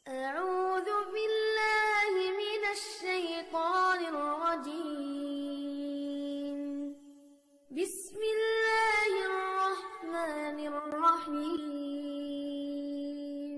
أعوذ بالله من الشيطان الرجيم بسم الله الرحمن الرحيم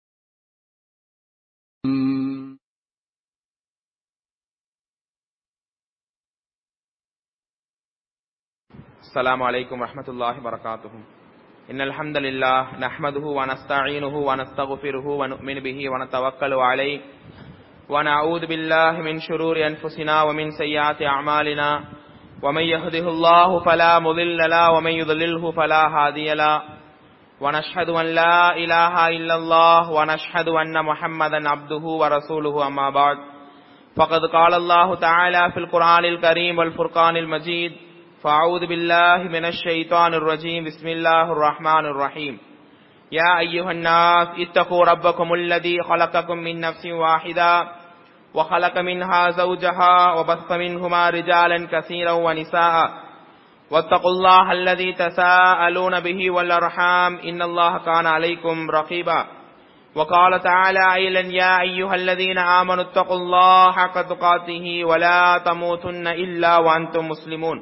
السلام عليكم ورحمة الله وبركاته إن الحمد لله نحمده ونستعينه ونستغفره ونؤمن به ونتوكل عليه ونعوذ بالله من شرور أنفسنا ومن سيئات أعمالنا ومن يهده الله فلا مضل له ومن يضلله فلا هادي له ونشهد أن لا إله إلا الله ونشهد أن محمدا عبده ورسوله أما بعد فقد قال الله تعالى في القرآن الكريم والفرقان المجيد فأعوذ بالله من الشيطان الرجيم بسم الله الرحمن الرحيم يا أيها الناس اتقوا ربكم الذي خلقكم من نفس واحدة وخلق منها زوجها وبث منهما رجالا كثيرا ونساء واتقوا الله الذي تساءلون به والأرحام إن الله كان عليكم رقيبا وقال تعالى أيضا يا أيها الذين آمنوا اتقوا الله حق تقاته ولا تموتن إلا وأنتم مسلمون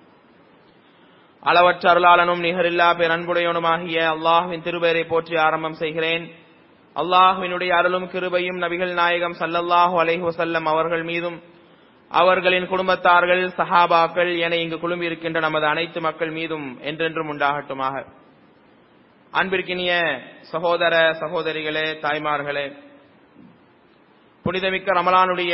அளவற்ற அருளாளனும் நிகரில்லா பேரன்புடையவனுமாகிய அல்லாஹுவின் திருபெயரை போற்றி ஆரம்பம் செய்கிறேன் அல்லாஹுவினுடைய அருளும் கிருபையும் நபிகள் நாயகம் சல்லல்லாஹு அலைஹி வஸல்லம் அவர்கள் மீதும் அவர்களின் குடும்பத்தார்கள் சஹாபாக்கள் என இங்கு குழுமி இருக்கின்ற நமது அனைத்து மக்கள் மீதும் என்றென்றும் உண்டாகட்டுமாக அன்பிற்கினிய சகோதர சகோதரிகளே தாய்மார்களே புனிதமிக்க ரமலானுடைய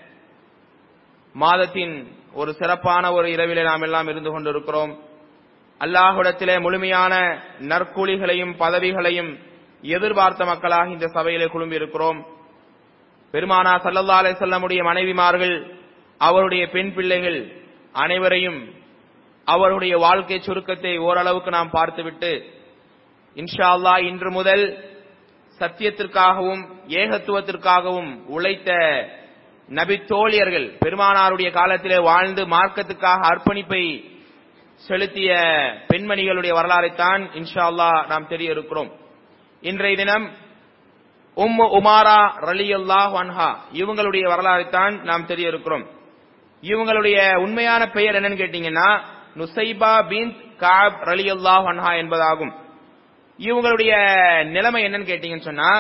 மாதத்தின் ஒரு சிறப்பான ஒரு இரவிலே நாம் எல்லாம் இருந்து கொண்டிருக்கிறோம் அல்லாஹுடத்திலே முழுமையான நற்கூலிகளையும் பதவிகளையும் எதிர்பார்த்த மக்களாக இந்த சபையிலே குழும்பி இருக்கிறோம் பெருமானா சல்லல்லா அலை செல்லமுடைய மனைவிமார்கள் அவருடைய பெண் பிள்ளைகள் அனைவரையும் அவருடைய வாழ்க்கை சுருக்கத்தை ஓரளவுக்கு நாம் பார்த்துவிட்டு இன்ஷா அல்லாஹ் இன்று முதல் சத்தியத்திற்காகவும் ஏகத்துவத்திற்காகவும் உழைத்த நபி தோழியர்கள் பெருமானாருடைய காலத்திலே வாழ்ந்து மார்க்கத்துக்காக அர்ப்பணிப்பை செலுத்திய பெண்மணிகளுடைய வரலாறைத்தான் இன்ஷா அல்லாஹ் நாம் தெரிய இருக்கிறோம் இன்றைய தினம் உம்மு உமாரா ரலியல்லாஹ் அன்ஹா இவங்களுடைய வரலாறைத்தான் நாம் தெரிய இருக்கிறோம் இவங்களுடைய உண்மையான பெயர் என்னன்னு கேட்டீங்கன்னா நுசைபா பின் காப் ரலியல்லாஹ் அன்ஹா என்பதாகும் இவங்களுடைய நிலைமை என்னன்னு கேட்டீங்கன்னு சொன்னா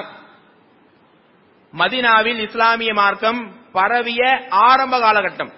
மதினாவில் இஸ்லாமிய மார்க்கம் பரவிய ஆரம்ப காலகட்டம்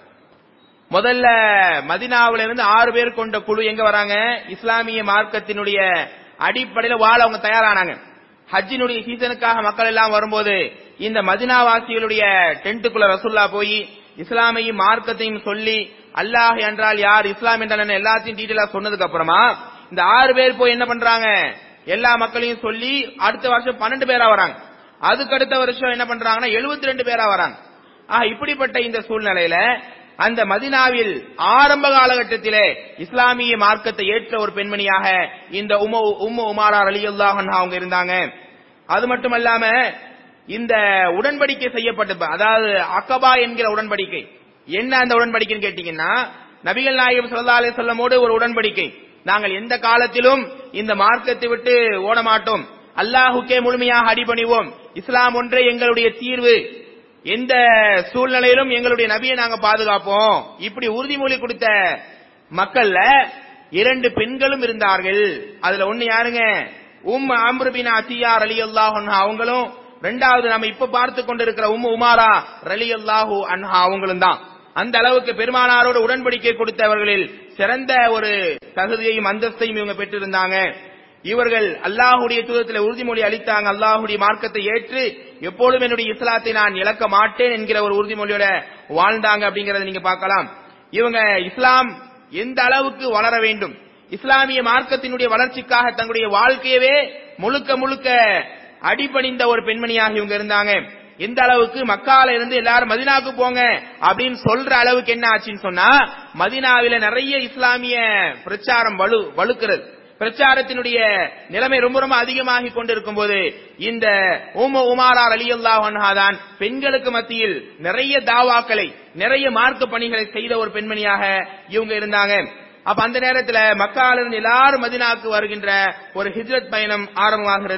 முதல்ல மதினாவில இருந்து ஆறு பேர் கொண்ட குழு எங்க வராங்க இஸ்லாமிய மார்க்கத்தினுடைய அடிப்படையில வாழ அவங்க தயாரானாங்க ஹஜ்ஜினுடைய சீசனுக்காக மக்கள் எல்லாம் வரும்போது இந்த மதினாவாசிகளுடைய டென்ட்டுக்குள்ள ரசுல்லா போய் இஸ்லாமையும் மார்க்கத்தையும் சொல்லி அல்லாஹ் என்றால் யார் இஸ்லாம் என்றால் என்ன எல்லாத்தையும் டீட்டெயிலா சொன்னதுக்கு அப்புறமா இந்த ஆறு பேர் போய் என்ன பண்றாங்க எல்லா மக்களையும் சொல்லி அடுத்த வருஷம் பன்னெண்டு பேரா வராங்க அதுக்கு அடுத்த வருஷம் என்ன பண்றாங்கன்னா எழுபத்தி ரெண்டு பேரா வராங்க ஆக இப்படிப்பட்ட இந்த சூழ்நிலையில அந்த மதினாவில் ஆரம்ப காலகட்டத்திலே இஸ்லாமிய மார்க்கத்தை ஏற்ற ஒரு பெண்மணியாக இந்த உம உம்மு உமாரா அலியுல்லாஹ் அவங்க இருந்தாங்க அது மட்டுமல்லாம இந்த உடன்படிக்கை செய்யப்பட்ட அதாவது அக்கபா என்கிற உடன்படிக்கை என்ன அந்த உடன்படிக்கைன்னு கேட்டீங்கன்னா நபிகள் நாயகம் ஸல்லல்லாஹு அலைஹி வஸல்லமோடு ஒரு உடன்படிக்கை நாங்கள் எந்த காலத்திலும் இந்த மார்க்கத்தை விட்டு ஓட மாட்டோம் அல்லாஹுக்கே முழுமையாக அடிபணிவோம் இஸ்லாம் ஒன்றே எங்களுடைய தீர்வு எந்த சூழ்நிலையிலும் எங்களுடைய நபியை நாங்க பாதுகாப்போம் இப்படி உறுதிமொழி கொடுத்த மக்கள்ல இரண்டு பெண்களும் இருந்தார்கள் அதுல ஒண்ணு யாருங்க உம் அம்ருபின் அசியார் அலி அல்லாஹ் அவங்களும் ரெண்டாவது நம்ம இப்ப பார்த்து கொண்டிருக்கிற உம் உமாரா ரலி அல்லாஹூ அன்ஹா அவங்களும் தான் அந்த அளவுக்கு பெருமானாரோடு உடன்படிக்கை கொடுத்தவர்களில் சிறந்த ஒரு தகுதியையும் அந்தஸ்தையும் இவங்க பெற்றிருந்தாங்க இவர்கள் அல்லாஹுடைய தூதத்தில் உறுதிமொழி அளித்தாங்க அல்லாஹுடைய மார்க்கத்தை ஏற்று எப்பொழுதும் என்னுடைய இஸ்லாத்தை நான் இழக்க மாட்டேன் என்கிற ஒரு உறுதிமொழியோட வாழ்ந்தாங்க அப்படிங்கறத நீங்க பார்க்கலாம் இவங்க இஸ்லாம் எந்த அளவுக்கு வளர வேண்டும் இஸ்லாமிய மார்க்கத்தினுடைய வளர்ச்சிக்காக தங்களுடைய வாழ்க்கையவே முழுக்க முழுக்க அடிபணிந்த ஒரு பெண்மணியாக இவங்க இருந்தாங்க எந்த அளவுக்கு மக்கால இருந்து எல்லாரும் மதினாவுக்கு போங்க அப்படின்னு சொல்ற அளவுக்கு என்ன ஆச்சுன்னு சொன்னா மதினாவில நிறைய இஸ்லாமிய பிரச்சாரம் வலு வலுக்கிறது பிரச்சாரத்தினுடைய நிலைமை ரொம்ப ரொம்ப அதிகமாகி கொண்டிருக்கும் போது இந்த உம உமாரார் அலி தான் பெண்களுக்கு மத்தியில் நிறைய தாவாக்களை நிறைய மார்க்க பணிகளை செய்த ஒரு பெண்மணியாக இவங்க இருந்தாங்க அப்ப அந்த நேரத்துல மக்கால இருந்து எல்லாரும் மதினாவுக்கு வருகின்ற ஒரு ஹிஜ்ரத் பயணம் ஆரம்பமாகிறது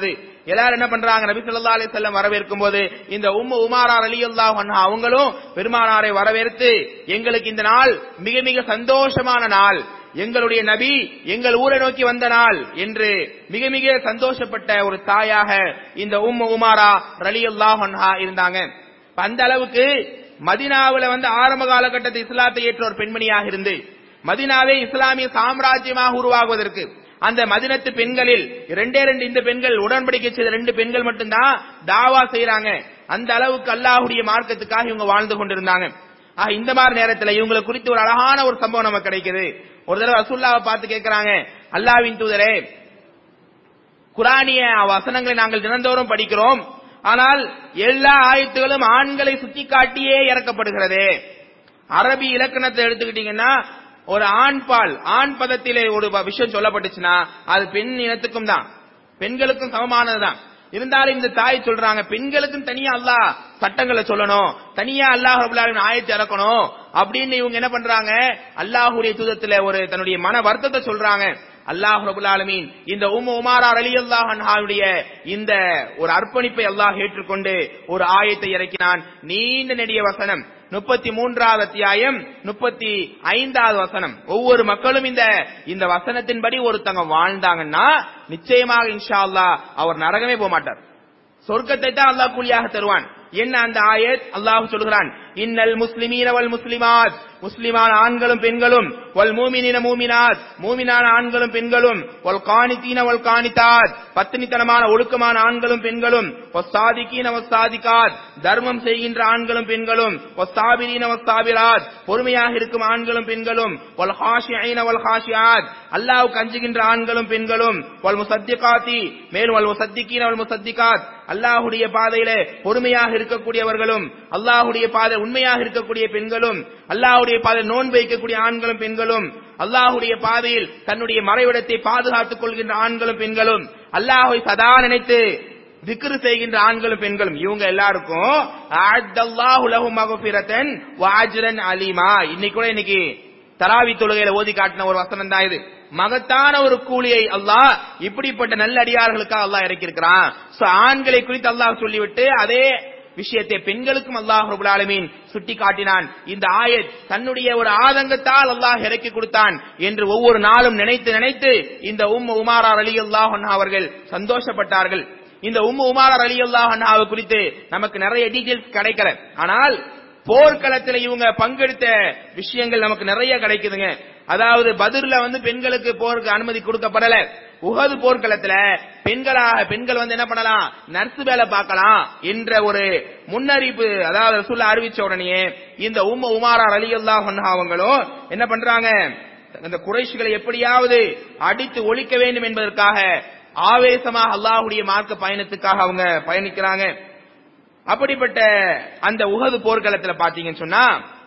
எல்லாரும் என்ன பண்றாங்க நபி ஸல்லல்லாஹு அலைஹி வஸல்லம் வரவேற்கும் போது இந்த உம்மு உமாரா ரலியல்லாஹு அன்ஹா அவங்களும் பெருமானாரை வரவேற்று எங்களுக்கு இந்த நாள் மிக மிக சந்தோஷமான நாள் எங்களுடைய நபி எங்கள் ஊரை நோக்கி வந்த நாள் என்று மிக மிக சந்தோஷப்பட்ட ஒரு தாயாக இந்த உம்மு உமாரா ரலியல்லாஹு அன்ஹா இருந்தாங்க இப்ப அந்த அளவுக்கு மதினாவுல வந்து ஆரம்ப காலகட்டத்தில் இஸ்லாத்தை ஏற்ற ஒரு பெண்மணியாக இருந்து மதினாவே இஸ்லாமிய சாம்ராஜ்யமாக உருவாகுவதற்கு அந்த மதினத்து பெண்களில் ரெண்டே ரெண்டு இந்த பெண்கள் உடன்படிக்கை செய்த ரெண்டு பெண்கள் மட்டும்தான் தாவா செய்யறாங்க அந்த அளவுக்கு அல்லாஹுடைய மார்க்கத்துக்காக இவங்க வாழ்ந்து கொண்டிருந்தாங்க ஆக இந்த மாதிரி நேரத்துல இவங்களை குறித்து ஒரு அழகான ஒரு சம்பவம் நமக்கு கிடைக்குது ஒரு தடவை ரசூல்லாவை பார்த்து கேட்கறாங்க அல்லாவின் தூதரே குரானிய வசனங்களை நாங்கள் தினந்தோறும் படிக்கிறோம் ஆனால் எல்லா ஆயத்துகளும் ஆண்களை சுட்டி காட்டியே இறக்கப்படுகிறது அரபி இலக்கணத்தை எடுத்துக்கிட்டீங்கன்னா ஒரு ஆண் பால் ஆண் பதத்திலே ஒரு வ- விஷயம் சொல்லப்பட்டுச்சுன்னா அது பெண் இனத்துக்கும் தான் பெண்களுக்கும் சமமானதுதான் இருந்தாலும் இந்த தாய் சொல்றாங்க பெண்களுக்கும் தனியா அல்லாஹ் சட்டங்களை சொல்லணும் தனியா அல்லாஹ் ரபுல் ஆலமீன் ஆயத்தை இறக்கணும் அப்படின்னு இவங்க என்ன பண்றாங்க அல்லாஹ்வுடைய தூதத்துல ஒரு தன்னுடைய மன வருத்தத்தை சொல்றாங்க அல்லாஹ் ரபுல் ஆலமீன் இந்த உம்மு உமாரா ரலியல்லாஹு அன்ஹாவுடைய இந்த ஒரு அர்ப்பணிப்பை அல்லாஹ் ஏற்றுக்கொண்டு ஒரு ஆயத்தை இறக்கினான் நீண்ட நெடிய வசனம் முப்பத்தி மூன்றாவது அத்தியாயம் முப்பத்தி ஐந்தாவது வசனம் ஒவ்வொரு மக்களும் இந்த இந்த வசனத்தின்படி ஒருத்தங்க வாழ்ந்தாங்கன்னா நிச்சயமாக இன்ஷா அல்லாஹ் அவர் நரகமே போக மாட்டார் சொர்க்கத்தை தான் அல்லாஹ் கூலியாக தருவான் என்ன அந்த ஆயத் அல்லாஹ் சொல்கிறான் இன்னல் முஸ்லிமீன வல் முஸ்லிமாத் முஸ்லிமான ஆண்களும் பெண்களும் வல் மூமினின மூமினாத் மூமினான ஆண்களும் பெண்களும் வல் காணித்தீன வல் காணித்தாத் பத்தினித்தனமான ஒழுக்கமான ஆண்களும் பெண்களும் வஸ்தாதிகீன வஸ்தாதிகாத் தர்மம் செய்கின்ற ஆண்களும் பெண்களும் வஸ்தாபிரீன வஸ்தாபிராத் பொறுமையாக இருக்கும் ஆண்களும் பெண்களும் வல் ஹாஷிஐன வல் ஹாஷியாத் அல்லாஹ்வுக்கு அஞ்சுகின்ற ஆண்களும் பெண்களும் வல் முசத்திகாத்தி மேலும் வல் முசத்திகீன வல் முசத்திகாத் அல்லாஹ்வுடைய பாதையிலே பொறுமையாக இருக்கக்கூடியவர்களும் அல்லாஹ்வுடைய பாதை உண்மையாக இருக்கக்கூடிய பெண்களும் அல்லாஹ்வுடைய பாதையில் நோன்பு வைக்கக்கூடிய ஆண்களும் பெண்களும் அல்லாஹ்வுடைய பாதையில் தன்னுடைய மறைவிடத்தை பாதுகாத்துக் கொள்கின்ற ஆண்களும் பெண்களும் அல்லாஹ்வை சதா நினைத்து திக்ரு செய்கின்ற ஆண்களும் பெண்களும் இவங்க எல்லாருக்கும் அஅத்தல்லாஹு லஹும் மக்ஃபிரத்தன் வ அஜ்ரன் அலீமா இன்னைக்கு கூட இன்னைக்கு தராவி தொழுகையில ஓதி காட்டின ஒரு வசனம் தான் இது மகத்தான ஒரு கூலியை அல்லாஹ் இப்படிப்பட்ட நல்ல அடியார்களுக்காக அல்லாஹ் இறக்கியிருக்கிறான் சோ ஆண்களை குறித்து அல்லாஹ் சொல்லிவிட்டு அதே விஷயத்தை பெண்களுக்கும் அல்லாஹ் ரபுல் ஆலமீன் சுட்டி காட்டினான் இந்த ஆயத் தன்னுடைய ஒரு ஆதங்கத்தால் அல்லாஹ் இறக்கி கொடுத்தான் என்று ஒவ்வொரு நாளும் நினைத்து நினைத்து இந்த உம் உமாரா அலி அல்லாஹ் அவர்கள் சந்தோஷப்பட்டார்கள் இந்த உம்மு உமாரா அலி அல்லாஹ் குறித்து நமக்கு நிறைய டீடைல்ஸ் கிடைக்கல ஆனால் போர்க்களத்துல இவங்க பங்கெடுத்த விஷயங்கள் நமக்கு நிறைய கிடைக்குதுங்க அதாவது பதிர்ல வந்து பெண்களுக்கு போருக்கு அனுமதி கொடுக்கப்படல உகது போர்க்களத்துல பெண்களாக பெண்கள் வந்து என்ன பண்ணலாம் நர்ஸ் வேலை பார்க்கலாம் என்ற ஒரு முன்னறிப்பு அதாவது ரசூல்லா அறிவிச்ச உடனே இந்த உம்ம உமாரா அலி அல்லாஹ் அவங்களும் என்ன பண்றாங்க இந்த குறைஷிகளை எப்படியாவது அடித்து ஒழிக்க வேண்டும் என்பதற்காக ஆவேசமாக அல்லாஹ்வுடைய மார்க்க பயணத்துக்காக அவங்க பயணிக்கிறாங்க அப்படிப்பட்ட அந்த உகது போர்க்களத்துல பாத்தீங்கன்னு சொன்னா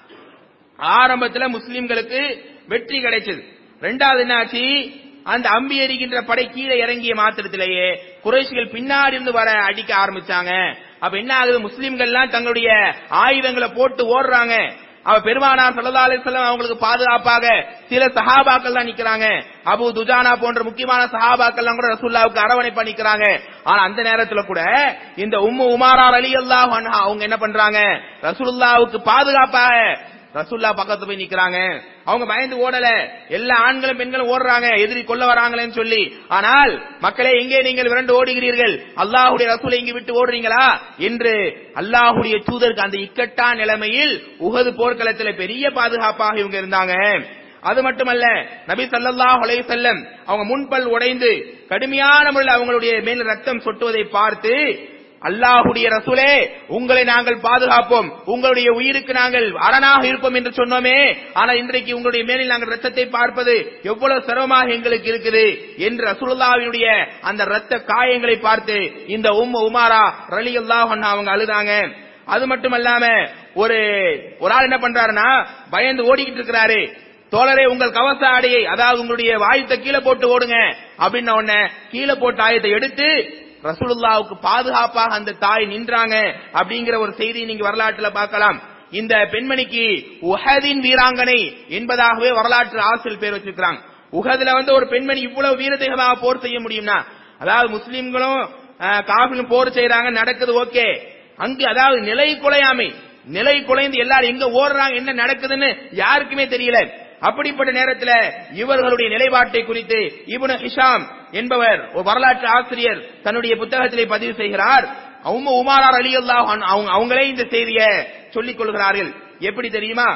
ஆரம்பத்துல முஸ்லிம்களுக்கு வெற்றி கிடைச்சது ரெண்டாவது என்னாச்சு அந்த அம்பி எறிகின்ற படை கீழே இறங்கிய மாத்திரத்திலேயே குறைஷிகள் பின்னாடி இருந்து வர அடிக்க ஆரம்பிச்சாங்க அப்ப என்ன ஆகுது முஸ்லிம்கள்லாம் தங்களுடைய ஆயுதங்களை போட்டு ஓடுறாங்க அவ பெருமானார் ஸல்லல்லாஹு அலைஹி வஸல்லம் அவங்களுக்கு பாதுகாப்பாக சில சஹாபாக்கள் தான் நிக்கிறாங்க அபு துஜானா போன்ற முக்கியமான சஹாபாக்கள்லாம் கூட ரசூலுல்லாவுக்கு அரவணைப்பா நிக்கிறாங்க ஆனா அந்த நேரத்துல கூட இந்த உம்மு உமாரா ரலியல்லாஹு அன்ஹா அவங்க என்ன பண்றாங்க ரசூலுல்லாவுக்கு பாதுகாப்பாக ரசூல்லா பக்கத்துல போய் நிக்கிறாங்க அவங்க பயந்து ஓடல எல்லா ஆண்களும் பெண்களும் ஓடுறாங்க எதிரி கொல்ல வராங்களேன்னு சொல்லி ஆனால் மக்களே எங்கே நீங்கள் விரண்டு ஓடுகிறீர்கள் அல்லாஹுடைய ரசூலை இங்கு விட்டு ஓடுறீங்களா என்று அல்லாஹுடைய தூதருக்கு அந்த இக்கட்டான நிலைமையில் உகது போர்க்களத்துல பெரிய பாதுகாப்பாக இவங்க இருந்தாங்க அது மட்டுமல்ல நபி ஸல்லல்லாஹு அலைஹி வஸல்லம் அவங்க முன்பல் உடைந்து கடுமையான முறையில் அவங்களுடைய மேல் ரத்தம் சொட்டுவதை பார்த்து அல்லாஹுடைய ரசூலே உங்களை நாங்கள் பாதுகாப்போம் உங்களுடைய உயிருக்கு நாங்கள் அரணாக இருப்போம் என்று சொன்னோமே ஆனா இன்றைக்கு உங்களுடைய மேலில் நாங்கள் ரத்தத்தை பார்ப்பது எவ்வளவு சிரமமாக எங்களுக்கு இருக்குது என்று ரசூலுல்லாஹ்வினுடைய அந்த ரத்த காயங்களை பார்த்து இந்த உம் உமாரா ரலியல்லாஹு அன்ஹா அவங்க அழுதாங்க அது மட்டுமல்லாம ஒரு ஒரு ஆள் என்ன பண்றாருன்னா பயந்து ஓடிக்கிட்டு இருக்கிறாரு தோழரே உங்கள் கவச ஆடையை அதாவது உங்களுடைய வாயுத்தை கீழே போட்டு ஓடுங்க அப்படின்ன உடனே கீழே போட்ட ஆயத்தை எடுத்து ரசூலுல்லாவுக்கு பாதுகாப்பாக அந்த தாய் நின்றாங்க அப்படிங்கிற ஒரு செய்தியை நீங்க வரலாற்றுல பார்க்கலாம் இந்த பெண்மணிக்கு உஹதின் வீராங்கனை என்பதாகவே வரலாற்று ஆசிரியர் பேர் வச்சிருக்கிறாங்க உஹதுல வந்து ஒரு பெண்மணி இவ்வளவு வீரதேகமாக போர் செய்ய முடியும்னா அதாவது முஸ்லிம்களும் காபிலும் போர் செய்யறாங்க நடக்குது ஓகே அங்கு அதாவது நிலை குலையாமை நிலை குலைந்து எல்லாரும் எங்க ஓடுறாங்க என்ன நடக்குதுன்னு யாருக்குமே தெரியல அப்படிப்பட்ட நேரத்துல இவர்களுடைய நிலைப்பாட்டை குறித்து இப்னு ஹிஷாம் என்பவர் ஒரு வரலாற்று ஆசிரியர் தன்னுடைய புத்தகத்திலே பதிவு செய்கிறார் அவங்க உமாரார் அலி அல்லாஹ் அவங்க அவங்களே இந்த செய்தியை சொல்லிக் கொள்கிறார்கள் எப்படி தெரியுமா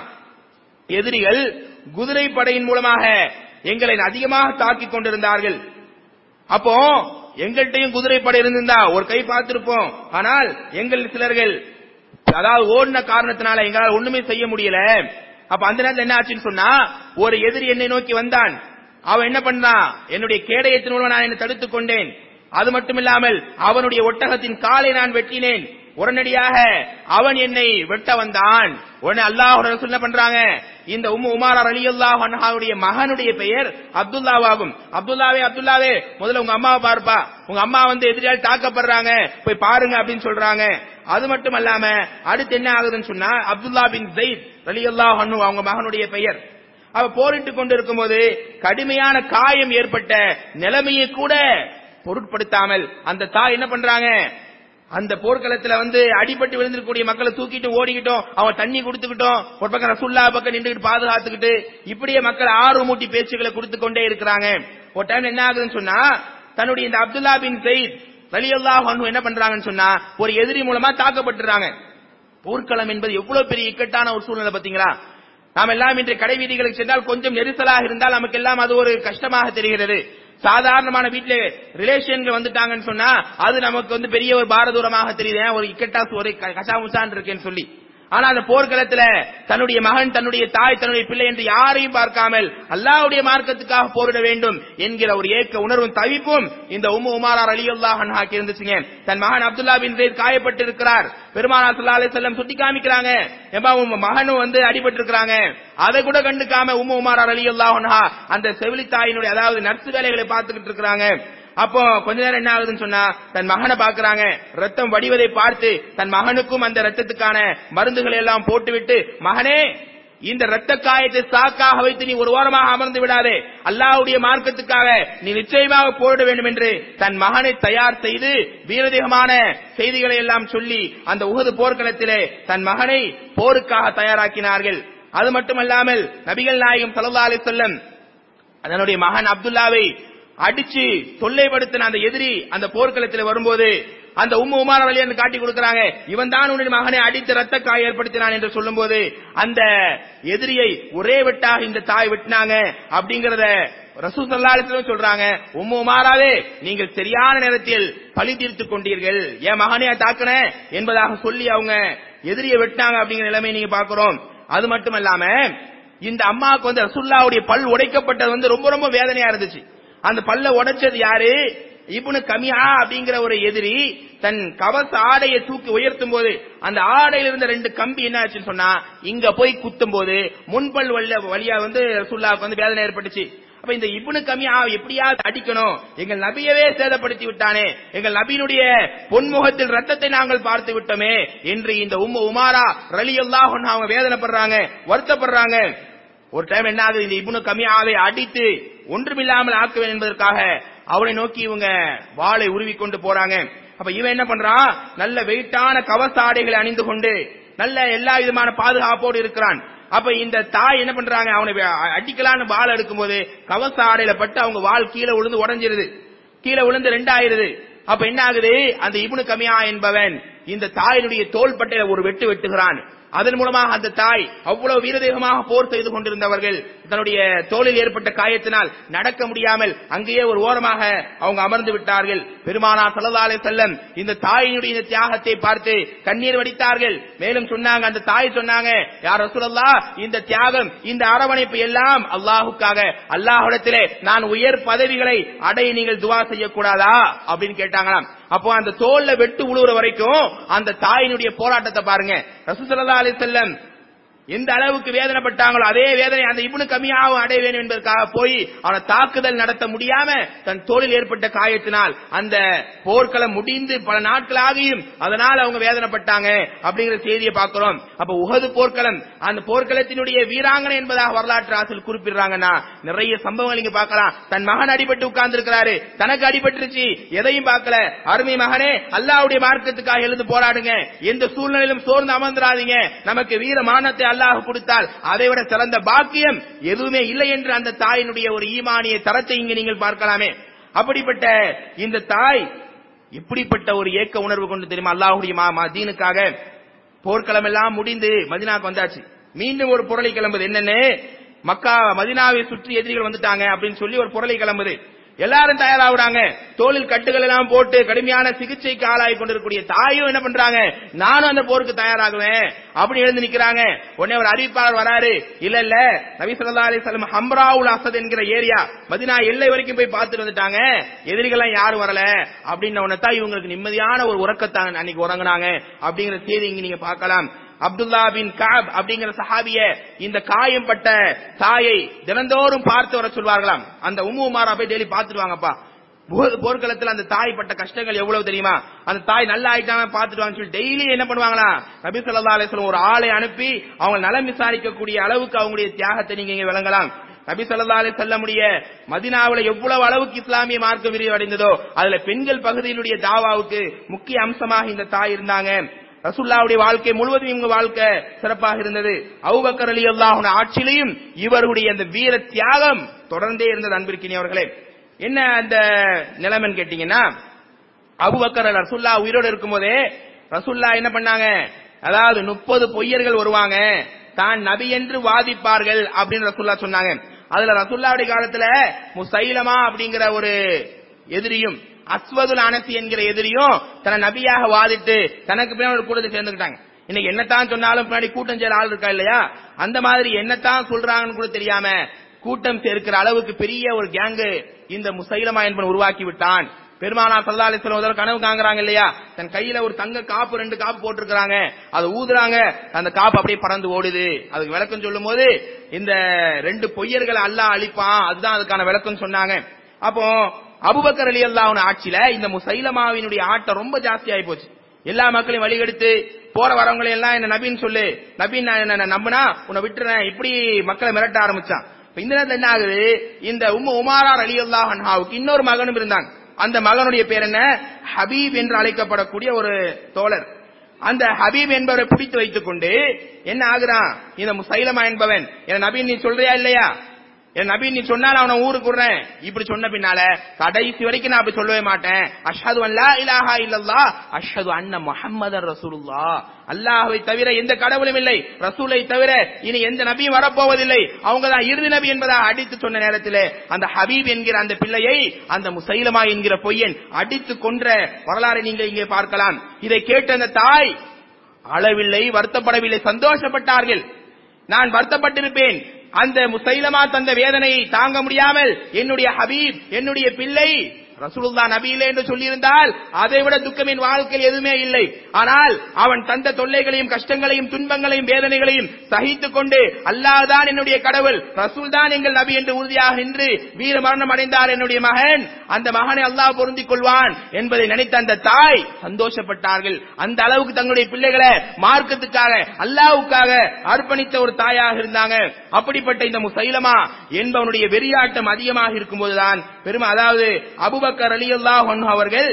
எதிரிகள் குதிரை படையின் மூலமாக எங்களை அதிகமாக தாக்கிக் கொண்டிருந்தார்கள் அப்போ எங்கள்கிட்டயும் குதிரை படை இருந்திருந்தா ஒரு கை பார்த்திருப்போம் ஆனால் எங்கள் சிலர்கள் அதாவது ஓடின காரணத்தினால எங்களால் ஒண்ணுமே செய்ய முடியல அப்ப அந்த நேரத்தில் என்ன ஆச்சுன்னு சொன்னா ஒரு எதிரி என்னை நோக்கி வந்தான் அவன் என்ன பண்ணான் என்னுடைய கேடயத்தின் மூலம் நான் என்னை தடுத்துக் கொண்டேன் அது மட்டுமில்லாமல் அவனுடைய ஒட்டகத்தின் காலை நான் வெட்டினேன் உடனடியாக அவன் என்னை வெட்ட வந்தான் உடனே அல்லாஹ் ரசூல் என்ன பண்றாங்க இந்த உம்மு உமாரா ரலியல்லாஹு அன்ஹாவுடைய மகனுடைய பெயர் அப்துல்லாவாகும் அப்துல்லாவே அப்துல்லாவே முதல்ல உங்க அம்மாவை பார்ப்பா உங்க அம்மா வந்து எதிரியால் தாக்கப்படுறாங்க போய் பாருங்க அப்படின்னு சொல்றாங்க அது மட்டும் அல்லாம அடுத்து என்ன ஆகுதுன்னு சொன்னா அப்துல்லா பின் ஜெயித் ரலியல்லாஹு அன்ஹு அவங்க மகனுடைய பெயர் அவ போரிட்டு கொண்டிருக்கும் போது கடுமையான காயம் ஏற்பட்ட நிலைமையை கூட பொருட்படுத்தாமல் அந்த தாய் என்ன பண்றாங்க அந்த போர்க்களத்துல வந்து அடிபட்டு விழுந்திருக்கக்கூடிய மக்களை தூக்கிட்டு ஓடிக்கிட்டோம் அவன் தண்ணி கொடுத்துக்கிட்டோம் ஒரு பக்கம் ரசுல்லா பக்கம் நின்றுட்டு பாதுகாத்துக்கிட்டு இப்படியே மக்கள் ஆர்வமூட்டி பேச்சுகளை கொடுத்து கொண்டே இருக்கிறாங்க ஒரு டைம் என்ன ஆகுதுன்னு சொன்னா தன்னுடைய இந்த அப்துல்லா பின் சயித் ரலியல்லாஹு அன்ஹு என்ன பண்றாங்கன்னு சொன்னா ஒரு எதிரி மூலமா தாக்கப்பட்டுறாங்க போர்க்களம் என்பது எவ்வளவு பெரிய இக்கட்டான ஒரு சூழ்நிலை பாத்தீங்களா நாம் எல்லாம் இன்று கடை வீதிகளுக்கு சென்றால் கொஞ்சம் நெரிசலாக இருந்தால் நமக்கு எல்லாம் அது ஒரு கஷ்டமாக தெரிகிறது சாதாரணமான வீட்டுல ரிலேஷன்கள் வந்துட்டாங்கன்னு சொன்னா அது நமக்கு வந்து பெரிய ஒரு பாரதூரமாக தெரியுது ஏன் ஒரு இக்கட்டா ஒரு க- கசாமுசான் இருக்கேன்னு சொல்லி ஆனா அந்த போர்க்களத்துல தன்னுடைய மகன் தன்னுடைய தாய் தன்னுடைய பிள்ளை என்று யாரையும் பார்க்காமல் அல்லாஹ்வுடைய மார்க்கத்துக்காக போரிட வேண்டும் என்கிற ஒரு ஏக்க உணர்வும் தவிப்பும் இந்த உம்மு உமாரார் அலி அல்லாஹ் அன்ஹாக்கு இருந்துச்சுங்க தன் மகன் அப்துல்லா பின் ஜெயித் காயப்பட்டு இருக்கிறார் பெருமானா ஸல்லல்லாஹு அலைஹி வஸல்லம் சுட்டி காமிக்கிறாங்க ஏம்பா உங்க மகனும் வந்து அடிபட்டு இருக்காங்க அதை கூட கண்டுக்காம உம்மு உமாரார் அலி அல்லாஹ் அன்ஹா அந்த செவிலி தாயினுடைய அதாவது நர்ஸ் வேலைகளை பார்த்துக்கிட்டு இருக்கிறாங்க அப்போ கொஞ்ச நேரம் என்ன ஆகுதுன்னு சொன்னா தன் மகனை பாக்குறாங்க ரத்தம் வடிவதை பார்த்து தன் மகனுக்கும் அந்த ரத்தத்துக்கான மருந்துகளை எல்லாம் போட்டுவிட்டு மகனே இந்த ரத்த காயத்தை சாக்காக வைத்து நீ ஒரு வாரமாக அமர்ந்து விடாதே அல்லாஹ்வுடைய மார்க்கத்துக்காக நீ நிச்சயமாக போரிட வேண்டும் என்று தன் மகனை தயார் செய்து வீரதிகமான செய்திகளை எல்லாம் சொல்லி அந்த உகது போர்க்களத்திலே தன் மகனை போருக்காக தயாராக்கினார்கள் அது மட்டுமல்லாமல் நபிகள் நாயகம் ஸல்லல்லாஹு அலைஹி வஸல்லம் அதனுடைய மகன் அப்துல்லாவை அடிச்சு தொல்லைப்படுத்தின அந்த எதிரி அந்த போர்க்களத்தில் வரும்போது அந்த உம்மு உமார் வழியை காட்டி கொடுக்கறாங்க இவன் தான் உன்னுடைய மகனை அடித்து ரத்த காய ஏற்படுத்தினான் என்று சொல்லும்போது அந்த எதிரியை ஒரே வெட்டாக இந்த தாய் வெட்டினாங்க அப்படிங்கறத ரசூ சல்லாலிசிலும் சொல்றாங்க உம்மு உமாராவே நீங்கள் சரியான நேரத்தில் பழி தீர்த்துக் கொண்டீர்கள் என் மகனையா தாக்குன என்பதாக சொல்லி அவங்க எதிரியை வெட்டினாங்க அப்படிங்கிற நிலைமை நீங்க பாக்குறோம் அது மட்டுமல்லாம இந்த அம்மாவுக்கு வந்து ரசுல்லாவுடைய பல் உடைக்கப்பட்டது வந்து ரொம்ப ரொம்ப வேதனையா இருந்துச்சு அந்த பல்ல உடைச்சது யாரு இப்னு கமியா அப்படிங்கிற ஒரு எதிரி தன் கவச ஆடையை தூக்கி உயர்த்தும் போது அந்த ஆடையில இருந்த ரெண்டு கம்பி என்ன ஆச்சுன்னு சொன்னா இங்க போய் குத்தும் போது முன்பல் வழியா வழியா வந்து ரசுல்லாவுக்கு வந்து வேதனை ஏற்பட்டுச்சு அப்ப இந்த இப்னு கமியா எப்படியாவது அடிக்கணும் எங்கள் நபியவே சேதப்படுத்தி விட்டானே எங்கள் நபியினுடைய பொன்முகத்தில் ரத்தத்தை நாங்கள் பார்த்து விட்டோமே என்று இந்த உம்மு உமாரா ரலி அவங்க வேதனைப்படுறாங்க வருத்தப்படுறாங்க ஒரு டைம் என்ன ஆகுது இந்த இப்னு கமியாவை அடித்து ஒன்றுமில்லாமல் ஆக்குவேன் என்பதற்காக அவனை நோக்கி இவங்க வாளை உருவி கொண்டு போறாங்க அப்ப இவன் என்ன பண்றான் நல்ல வெயிட்டான கவச ஆடைகளை அணிந்து கொண்டு நல்ல எல்லா விதமான பாதுகாப்போடு இருக்கிறான் அப்ப இந்த தாய் என்ன பண்றாங்க அவனை வே- அடிக்கலான்னு வாள் எடுக்கும்போது கவச ஆடையில பட்டு அவங்க வாள் கீழே விழுந்து உடைஞ்சிருது கீழே விழுந்து ரெண்டாயிருது அப்ப என்ன ஆகுது அந்த இப்னு கமியா என்பவன் இந்த தாயினுடைய தோள் பட்டையில ஒரு வெட்டு வெட்டுகிறான் அதன் மூலமாக அந்த தாய் அவ்வளவு வீரதேகமாக போர் செய்து கொண்டிருந்தவர்கள் தன்னுடைய தோளில் ஏற்பட்ட காயத்தினால் நடக்க முடியாமல் அங்கேயே ஒரு ஓரமாக அவங்க அமர்ந்து விட்டார்கள் பெருமானா சல்லல்லாஹு அலைஹி வஸல்லம் இந்த தாயினுடைய இந்த தியாகத்தை பார்த்து கண்ணீர் வடித்தார்கள் மேலும் சொன்னாங்க அந்த தாய் சொன்னாங்க யார் ரசூலல்லாஹ் இந்த தியாகம் இந்த அரவணைப்பு எல்லாம் அல்லாஹுக்காக அல்லாஹ்விடத்திலே நான் உயர் பதவிகளை அடைய நீங்கள் துவா செய்யக்கூடாதா அப்படின்னு கேட்டாங்களாம் அப்போ அந்த தோல்ல வெட்டு உழுவுற வரைக்கும் அந்த தாயினுடைய போராட்டத்தை பாருங்க ரசூலுல்லாஹி அலைஹி வஸல்லம் எந்த அளவுக்கு வேதனைப்பட்டாங்களோ அதே வேதனை அந்த இப்னு கமியாவும் அடைய வேண்டும் என்பதற்காக போய் அவனை தாக்குதல் நடத்த முடியாம தன் தோளில் ஏற்பட்ட காயத்தினால் அந்த போர்க்களம் முடிந்து பல நாட்கள் ஆகியும் அதனால் அவங்க வேதனைப்பட்டாங்க அப்படிங்கிற செய்தியை பார்க்கிறோம் அப்ப உகது போர்க்களம் அந்த போர்க்களத்தினுடைய வீராங்கனை என்பதாக வரலாற்று ஆசிரியர் குறிப்பிடுறாங்கன்னா நிறைய சம்பவங்கள் நீங்க பார்க்கலாம் தன் மகன் அடிபட்டு உட்கார்ந்து இருக்கிறாரு தனக்கு அடிபட்டுருச்சு எதையும் பார்க்கல அருமை மகனே அல்லாஹ்வுடைய மார்க்கத்துக்காக எழுந்து போராடுங்க எந்த சூழ்நிலையிலும் சோர்ந்து அமர்ந்துராதீங்க நமக்கு வீர மானத்தை அல்லாஹ் கொடுத்தால் அதை விட சிறந்த பாக்கியம் எதுவுமே இல்லை என்று அந்த தாயினுடைய ஒரு ஈமானிய தரத்தை இங்கு நீங்கள் பார்க்கலாமே அப்படிப்பட்ட இந்த தாய் இப்படிப்பட்ட ஒரு ஏக்க உணர்வு கொண்டு தெரியுமா அல்லாஹுடைய மா மா- தீனுக்காக போர்க்களம் எல்லாம் முடிந்து மதினாக்கு வந்தாச்சு மீண்டும் ஒரு புரளி கிளம்புது என்னன்னு மக்கா மதினாவை சுற்றி எதிரிகள் வந்துட்டாங்க அப்படின்னு சொல்லி ஒரு புரளி கிளம்புது எல்லாரும் தயாராகுறாங்க தோளில் கட்டுகள் எல்லாம் போட்டு கடுமையான சிகிச்சைக்கு ஆளாகி கொண்டிருக்கக்கூடிய தாயும் என்ன பண்றாங்க நானும் அந்த போருக்கு தயாராகுவேன் அப்படி எழுந்து நிக்கிறாங்க உடனே ஒரு அறிவிப்பாளர் வராரு இல்ல இல்ல நபி ஸல்லல்லாஹு அலைஹி வஸல்லம் ஹம்ராவுல் அசத் என்கிற ஏரியா மதினா எல்லை வரைக்கும் போய் பார்த்துட்டு வந்துட்டாங்க எதிரிகள்லாம் யாரும் வரல அப்படின்ன உடனே தான் இவங்களுக்கு நிம்மதியான ஒரு உறக்கத்தான் அன்னைக்கு உறங்குனாங்க அப்படிங்கிற செய்தி இங்க நீங்க பார்க்கலாம் அப்துல்லா பின் காப் அப்படிங்கிற சஹாபிய இந்த காயம் பட்ட தாயை தினந்தோறும் பார்த்து வர சொல்வார்களாம் அந்த உம்மு உமாரா போய் டெய்லி பார்த்துட்டு வாங்கப்பா உஹது போர்க்களத்துல அந்த தாய் பட்ட கஷ்டங்கள் எவ்வளவு தெரியுமா அந்த தாய் நல்லா ஆயிட்டாங்க பார்த்துட்டு வாங்கன்னு சொல்லி டெய்லி என்ன பண்ணுவாங்களா நபி ஸல்லல்லாஹு அலைஹி வஸல்லம் ஒரு ஆளை அனுப்பி அவங்க நலம் விசாரிக்கக்கூடிய அளவுக்கு அவங்களுடைய தியாகத்தை நீங்க இங்க விளங்கலாம் நபி ஸல்லல்லாஹு அலைஹி வஸல்லமுடைய மதீனாவுல எவ்வளவு அளவுக்கு இஸ்லாமிய மார்க்க விரிவடைந்ததோ அதுல பெண்கள் பகுதியினுடைய தாவாவுக்கு முக்கிய அம்சமாக இந்த தாய் இருந்தாங்க ரசூல்லாவுடைய வாழ்க்கை முழுவதும் இவங்க வாழ்க்கை சிறப்பாக இருந்தது அவுபக்கர் அலி அல்லாஹுன ஆட்சியிலையும் இவருடைய அந்த வீர தியாகம் தொடர்ந்தே இருந்தது அன்பிற்கினி அவர்களே என்ன அந்த நிலைமைன்னு கேட்டீங்கன்னா அபுபக்கர் ரசூல்லா உயிரோடு இருக்கும்போதே ரசூல்லா என்ன பண்ணாங்க அதாவது முப்பது பொய்யர்கள் வருவாங்க தான் நபி என்று வாதிப்பார்கள் அப்படின்னு ரசூல்லா சொன்னாங்க அதுல ரசூல்லாவுடைய காலத்துல முசைலமா அப்படிங்கிற ஒரு எதிரியும் அஸ்வதுல் அனசி என்கிற எதிரியும் தன்னை நபியாக வாதிட்டு தனக்கு பின்னாடி ஒரு கூட்டத்தை சேர்ந்துக்கிட்டாங்க இன்னைக்கு என்னத்தான் சொன்னாலும் பின்னாடி கூட்டம் சேர ஆள் இருக்கா இல்லையா அந்த மாதிரி என்னத்தான் சொல்றாங்கன்னு கூட தெரியாம கூட்டம் சேர்க்கிற அளவுக்கு பெரிய ஒரு கேங்கு இந்த முசைலமா என்பவன் உருவாக்கி விட்டான் பெருமானா சல்லா அலிஸ்லாம் முதல்ல கனவு காங்குறாங்க இல்லையா தன் கையில ஒரு தங்க காப்பு ரெண்டு காப்பு போட்டிருக்கிறாங்க அதை ஊதுறாங்க அந்த காப்பு அப்படியே பறந்து ஓடுது அதுக்கு விளக்கம் சொல்லும் போது இந்த ரெண்டு பொய்யர்களை அல்லாஹ் அழிப்பான் அதுதான் அதுக்கான விளக்கம் சொன்னாங்க அப்போ அபுபக்கர் அலி அல்லாஹ் ஆட்சியில இந்த முசைலமாவினுடைய ஆட்டம் ரொம்ப ஜாஸ்தி ஆகி போச்சு எல்லா மக்களையும் வழிகெடுத்து போற வரவங்களை எல்லாம் என்ன நபின்னு சொல்லு நபின் நான் என்ன நம்பினா உன்னை விட்டுறேன் இப்படி மக்களை மிரட்ட ஆரம்பிச்சான் இப்ப இந்த நேரத்துல என்ன ஆகுது இந்த உம்மு உமாரார் அலி அல்லாஹ் அன்ஹாவுக்கு இன்னொரு மகனும் இருந்தாங்க அந்த மகனுடைய பேர் என்ன ஹபீப் என்று அழைக்கப்படக்கூடிய ஒரு தோழர் அந்த ஹபீப் என்பவரை பிடித்து வைத்துக் கொண்டு என்ன ஆகுறான் இந்த முசைலமா என்பவன் என் நபி நீ சொல்றியா இல்லையா என் நபி நீ சொன்னால் அவனை ஊருக்கு விடுறேன் இப்படி சொன்ன பின்னால கடைசி வரைக்கும் நான் அப்படி சொல்லவே மாட்டேன் அஷ்ஹது அல்லா இலாஹா இல்லல்லா அஷ்ஹது அன்ன முஹம்மதர் ரசூலுல்லா அல்லாஹ்வை தவிர எந்த கடவுளும் இல்லை ரசூலை தவிர இனி எந்த நபியும் வரப்போவதில்லை அவங்க தான் இறுதி நபி என்பதாக அடித்து சொன்ன நேரத்திலே அந்த ஹபீப் என்கிற அந்த பிள்ளையை அந்த முசைலமா என்கிற பொய்யன் அடித்து கொன்ற வரலாறை நீங்கள் இங்கே பார்க்கலாம் இதை கேட்ட அந்த தாய் அளவில்லை வருத்தப்படவில்லை சந்தோஷப்பட்டார்கள் நான் வருத்தப்பட்டிருப்பேன் அந்த முசைலமா தந்த வேதனையை தாங்க முடியாமல் என்னுடைய ஹபீப் என்னுடைய பிள்ளை ரசூலுல்லா நபியிலே என்று சொல்லியிருந்தால் அதை விட துக்கம் என் வாழ்க்கையில் எதுவுமே இல்லை ஆனால் அவன் தந்த தொல்லைகளையும் கஷ்டங்களையும் துன்பங்களையும் வேதனைகளையும் சகித்துக் கொண்டு அல்லாஹ் தான் என்னுடைய கடவுள் ரசூல் தான் எங்கள் நபி என்று உறுதியாக நின்று வீர மரணம் அடைந்தார் என்னுடைய மகன் அந்த மகனை அல்லாஹ் பொருந்திக் கொள்வான் என்பதை நினைத்த அந்த தாய் சந்தோஷப்பட்டார்கள் அந்த அளவுக்கு தங்களுடைய பிள்ளைகளை மார்க்கத்துக்காக அல்லாஹ்வுக்காக அர்ப்பணித்த ஒரு தாயாக இருந்தாங்க அப்படிப்பட்ட இந்த முசைலமா என்பவனுடைய வெறியாட்டம் அதிகமாக இருக்கும்போதுதான் பெருமை அதாவது அபுபக்கர் அலி அல்லாஹ் அவர்கள்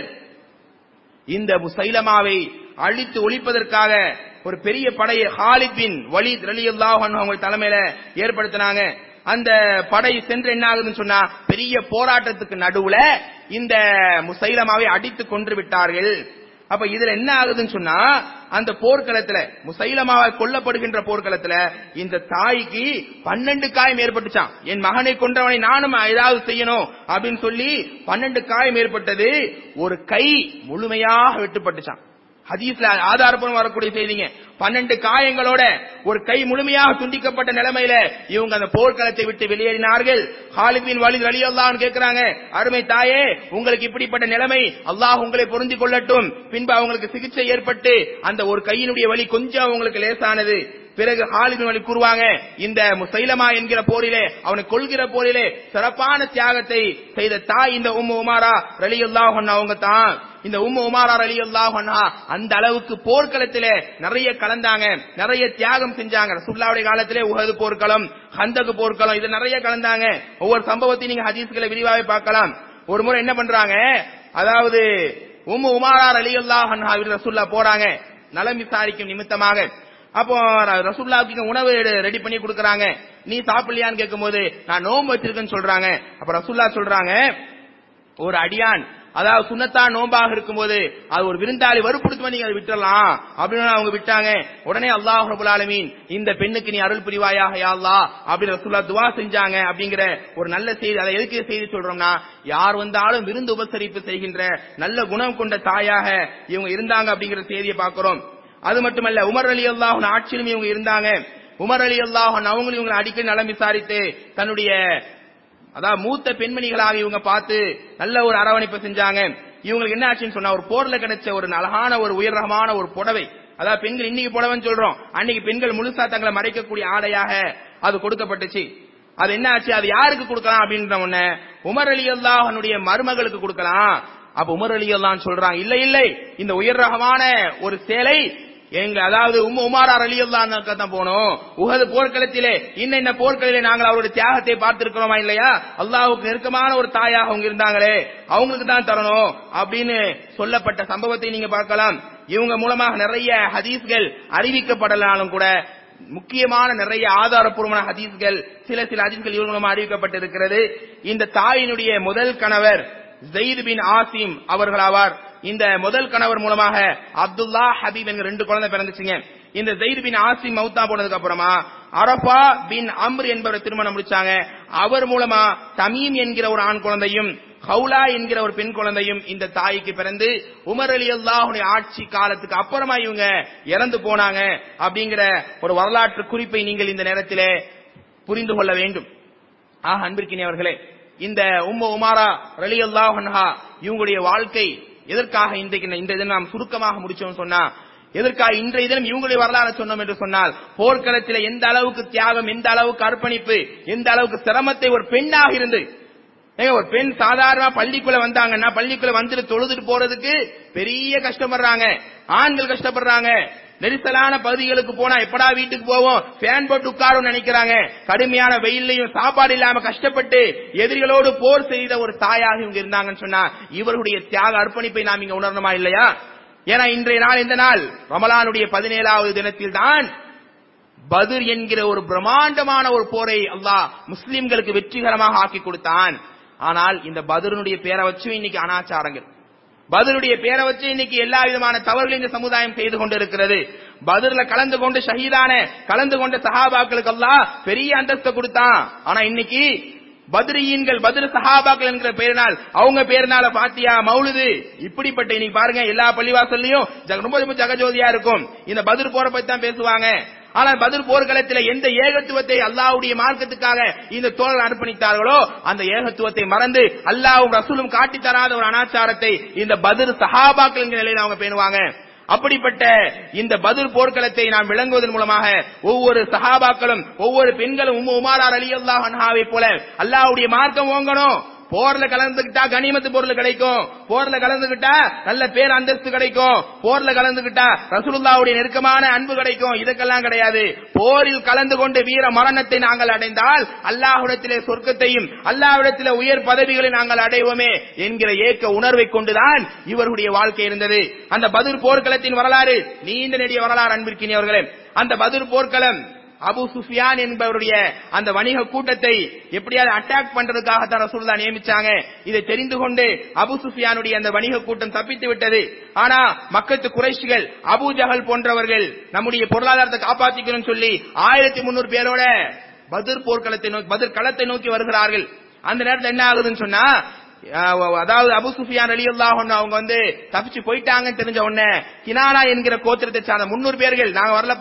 இந்த முசைலமாவை அழித்து ஒழிப்பதற்காக ஒரு பெரிய படையை ஹாலித் பின் வலித் அலி அல்லாஹ் அவங்க தலைமையில ஏற்படுத்தினாங்க அந்த படை சென்று என்ன ஆகுதுன்னு சொன்னா பெரிய போராட்டத்துக்கு நடுவுல இந்த முசைலமாவை அடித்து கொன்று விட்டார்கள் அப்ப இதுல என்ன ஆகுதுன்னு சொன்னா அந்த போர்க்களத்துல முசைலமாவை கொல்லப்படுகின்ற போர்க்களத்துல இந்த தாய்க்கு பன்னெண்டு காயம் ஏற்பட்டுச்சான் என் மகனை கொன்றவனை நானும் ஏதாவது செய்யணும் அப்படின்னு சொல்லி பன்னெண்டு காயம் ஏற்பட்டது ஒரு கை முழுமையாக வெட்டுப்பட்டுச்சான் ஹதீஸ்ல ஆதாரப்பூர்வம் வரக்கூடிய செய்திங்க பன்னெண்டு காயங்களோட ஒரு கை முழுமையாக துண்டிக்கப்பட்ட நிலைமையில இவங்க அந்த போர்க்களத்தை விட்டு வெளியேறினார்கள் ஹாலிபின் வலி வழி அல்லாஹ்னு கேட்கிறாங்க அருமை தாயே உங்களுக்கு இப்படிப்பட்ட நிலைமை அல்லாஹ் உங்களை பொருந்திக் கொள்ளட்டும் பின்பு அவங்களுக்கு சிகிச்சை ஏற்பட்டு அந்த ஒரு கையினுடைய வலி கொஞ்சம் அவங்களுக்கு லேசானது பிறகு ஹாலிபின் வழி கூறுவாங்க இந்த முசைலமா என்கிற போரிலே அவனை கொள்கிற போரிலே சிறப்பான தியாகத்தை செய்த தாய் இந்த உம்மு உமாரா ரலியல்லாஹு அன்ஹா அவங்க தான் இந்த உம்மு உமாரா ரலியல்லாஹு அன்ஹா அந்த அளவுக்கு போர்க்களத்திலே நிறைய கலந்தாங்க நிறைய தியாகம் செஞ்சாங்க ரசூலுல்லாஹ்வுடைய காலத்திலே உஹது போர்க்களம் ஹந்தகு போர்க்களம் இது நிறைய கலந்தாங்க ஒவ்வொரு சம்பவத்தையும் நீங்க ஹதீஸ்களை விரிவாக பார்க்கலாம் ஒரு முறை என்ன பண்றாங்க அதாவது உம்மு உமாரா ரலியல்லாஹு அன்ஹா ரசூல்லா போறாங்க நலம் விசாரிக்கும் நிமித்தமாக அப்போ ரசூல்லாவுக்கு உணவு ரெடி பண்ணி கொடுக்கறாங்க நீ சாப்பிடலையான்னு கேட்கும்போது நான் நோன்பு வச்சிருக்கேன்னு சொல்றாங்க அப்ப ரசூல்லா சொல்றாங்க ஒரு அடியான் அதாவது சுண்ணத்தா நோம்பாக இருக்கும்போது அது ஒரு விருந்தாளி வறுப்படுத்துவ நீங்க அதை விட்டுறலாம் அப்படின்னு அவங்க விட்டாங்க உடனே அல்லாஹ் ரபுல் ஆலமீன் இந்த பெண்ணுக்கு நீ அருள் புரிவாயாக யா அல்லாஹ் அப்படின்னு ரசூல்லா துவா செஞ்சாங்க அப்படிங்கிற ஒரு நல்ல செய்தி அதை எதுக்கு செய்தி சொல்றோம்னா யார் வந்தாலும் விருந்து உபசரிப்பு செய்கின்ற நல்ல குணம் கொண்ட தாயாக இவங்க இருந்தாங்க அப்படிங்கிற செய்தியை பார்க்கிறோம் அது மட்டுமல்ல உமர் அலி அல்லாஹ் ஆட்சியிலும் இவங்க இருந்தாங்க உமர் அலி அல்லாஹ் அவங்களும் இவங்களை அடிக்கடி நலம் விசாரித்து தன்னுடைய அதாவது மூத்த பெண்மணிகளாக இவங்க பார்த்து நல்ல ஒரு அரவணைப்பு செஞ்சாங்க இவங்களுக்கு என்ன ஆச்சுன்னு சொன்னா ஒரு போர்ல கிடைச்ச ஒரு அழகான ஒரு உயர்ரகமான ஒரு புடவை அதாவது பெண்கள் இன்னைக்கு புடவைன்னு சொல்றோம் அன்னைக்கு பெண்கள் முழுசா தங்களை மறைக்கக்கூடிய ஆடையாக அது கொடுக்கப்பட்டுச்சு அது என்ன ஆச்சு அது யாருக்கு கொடுக்கலாம் அப்படின்ற உடனே உமர் அலி அல்லாஹனுடைய மருமகளுக்கு கொடுக்கலாம் அப்ப உமர் அலி அல்லாஹ் சொல்றாங்க இல்ல இல்லை இந்த உயர் ரகமான ஒரு சேலை எங்க அதாவது உம்ம உமாரார் அலி அல்லாஹ் தான் போனோம் உகது போர்க்களத்திலே இன்ன இன்ன போர்க்களிலே நாங்கள் அவருடைய தியாகத்தை பார்த்திருக்கிறோமா இல்லையா அல்லாஹ்வுக்கு நெருக்கமான ஒரு தாயாக அவங்க இருந்தாங்களே அவங்களுக்கு தான் தரணும் அப்படின்னு சொல்லப்பட்ட சம்பவத்தை நீங்க பார்க்கலாம் இவங்க மூலமாக நிறைய ஹதீஸ்கள் அறிவிக்கப்படலாலும் கூட முக்கியமான நிறைய ஆதாரப்பூர்வமான ஹதீஸ்கள் சில சில ஹதீஸ்கள் இவங்க மூலமா அறிவிக்கப்பட்டிருக்கிறது இந்த தாயினுடைய முதல் கணவர் ஜெயித் பின் ஆசிம் அவர்களாவார் இந்த முதல் கணவர் மூலமாக அப்துல்லா ஹபீப் என்கிற ரெண்டு குழந்தை பிறந்துச்சுங்க இந்த ஜெயித் பின் ஆசிம் மௌத்தா போனதுக்கு அப்புறமா அரபா பின் அம்ர் என்பவரை திருமணம் முடிச்சாங்க அவர் மூலமா தமீம் என்கிற ஒரு ஆண் குழந்தையும் ஹவுலா என்கிற ஒரு பெண் குழந்தையும் இந்த தாய்க்கு பிறந்து உமர் அலி அல்லாஹுடைய ஆட்சி காலத்துக்கு அப்புறமா இவங்க இறந்து போனாங்க அப்படிங்கிற ஒரு வரலாற்று குறிப்பை நீங்கள் இந்த நேரத்திலே புரிந்து கொள்ள வேண்டும் ஆக அன்பிற்கினே அவர்களே இந்த உம்ம உமாரா ரலி அல்லாஹா இவங்களுடைய வாழ்க்கை எதற்காக இன்றைக்கு இந்த இதை நாம் சுருக்கமாக முடிச்சோம் சொன்னா எதற்காக இன்றைய தினம் இவங்களுடைய வரலாறு சொன்னோம் என்று சொன்னால் போர்க்களத்தில் எந்த அளவுக்கு தியாகம் எந்த அளவுக்கு அர்ப்பணிப்பு எந்த அளவுக்கு சிரமத்தை ஒரு பெண்ணாக இருந்து ஏங்க ஒரு பெண் சாதாரண பள்ளிக்குள்ள வந்தாங்கன்னா பள்ளிக்குள்ள வந்துட்டு தொழுதுட்டு போறதுக்கு பெரிய கஷ்டப்படுறாங்க ஆண்கள் கஷ்டப்படுறாங்க நெரிசலான பகுதிகளுக்கு போனா எப்படா வீட்டுக்கு போவோம் ஃபேன் போட்டு உட்காரும் நினைக்கிறாங்க கடுமையான வெயிலையும் சாப்பாடு இல்லாம கஷ்டப்பட்டு எதிரிகளோடு போர் செய்த ஒரு தாயாக இவங்க இருந்தாங்கன்னு சொன்னா இவர்களுடைய தியாக அர்ப்பணிப்பை நாம் இங்க உணரணுமா இல்லையா ஏன்னா இன்றைய நாள் இந்த நாள் ரமலானுடைய பதினேழாவது தினத்தில் தான் பதுர் என்கிற ஒரு பிரம்மாண்டமான ஒரு போரை அல்லாஹ் முஸ்லிம்களுக்கு வெற்றிகரமாக ஆக்கி கொடுத்தான் ஆனால் இந்த பதுருனுடைய பேரை வச்சு இன்னைக்கு அனாச்சாரங்கள் பதருடைய பேரை வச்சு இன்னைக்கு எல்லா விதமான தவறுகளும் இந்த சமுதாயம் செய்து கொண்டிருக்கிறது பதர்ல கலந்து கொண்டு ஷஹீதான கலந்து கொண்ட சஹாபாக்களுக்கு எல்லாம் பெரிய அந்தஸ்தை கொடுத்தான் ஆனா இன்னைக்கு பத்ரியீன்கள் பத்ர சஹாபாக்கள் என்கிற பேரினால் அவங்க பேரினால பாத்தியா மௌலுது இப்படிப்பட்ட இன்னைக்கு பாருங்க எல்லா பள்ளிவாசல்லையும் ஜக- ரொம்ப ரொம்ப ஜகஜோதியா இருக்கும் இந்த பத்ர் போற பத்தி தான் பேசுவாங்க ஆனால் பதில் போர்க்களத்தில் எந்த ஏகத்துவத்தை அல்லாஹ்வுடைய மார்க்கத்துக்காக இந்த தோழர் அர்ப்பணித்தார்களோ அந்த ஏகத்துவத்தை மறந்து அல்லாஹ்வும் ரசூலும் காட்டி தராத ஒரு அனாச்சாரத்தை இந்த பதில் சஹாபாக்கள் என்கிற நிலையில் அவங்க பேணுவாங்க அப்படிப்பட்ட இந்த பதில் போர்க்களத்தை நாம் விளங்குவதன் மூலமாக ஒவ்வொரு சஹாபாக்களும் ஒவ்வொரு பெண்களும் உம்மு உமாரார் அலி அல்லாஹ் அன்ஹாவை போல அல்லாஹ்வுடைய மார்க்கம் ஓங்கணும் போர்ல கலந்துகிட்டா கனிமத்து பொருள் கிடைக்கும் போர்ல கலந்துகிட்டா நல்ல பேர் அந்தஸ்து கிடைக்கும் போர்ல கலந்துகிட்டா ரசூலுல்லாவுடைய நெருக்கமான அன்பு கிடைக்கும் இதுக்கெல்லாம் கிடையாது போரில் கலந்து கொண்டு வீர மரணத்தை நாங்கள் அடைந்தால் அல்லாஹ்விடத்திலே சொர்க்கத்தையும் அல்லாஹ்விடத்திலே உயர் பதவிகளை நாங்கள் அடைவோமே என்கிற ஏக்க உணர்வை கொண்டுதான் இவருடைய வாழ்க்கை இருந்தது அந்த பதிர் போர்க்களத்தின் வரலாறு நீண்ட நெடிய வரலாறு அன்பிற்கினியவர்களே அந்த பதிர் போர்க்களம் அபு சுஃபியான் என்பவருடைய அந்த வணிக கூட்டத்தை எப்படியாவது அட்டாக் பண்றதுக்காகத்தான் ரசூல்லா நியமிச்சாங்க இதை தெரிந்து கொண்டு அபு சுஃபியானுடைய அந்த வணிக கூட்டம் தப்பித்து விட்டது ஆனா மக்கத்து குறைஷிகள் அபு ஜஹல் போன்றவர்கள் நம்முடைய பொருளாதாரத்தை காப்பாத்திக்கணும்னு சொல்லி ஆயிரத்தி முன்னூறு பேரோட பதிர் போர்க்களத்தை நோக்கி பதிர் களத்தை நோக்கி வருகிறார்கள் அந்த நேரத்தில் என்ன ஆகுதுன்னு சொன்னா அஹ் அதாவது அபு சுஃபியான் அலி அவங்க வந்து தப்பிச்சு போயிட்டாங்கன்னு தெரிஞ்ச உடனே கினானா என்கிற கோத்திரத்தை சார்ந்த முன்னூறு பேர்கள் நாங்க வரலப்பா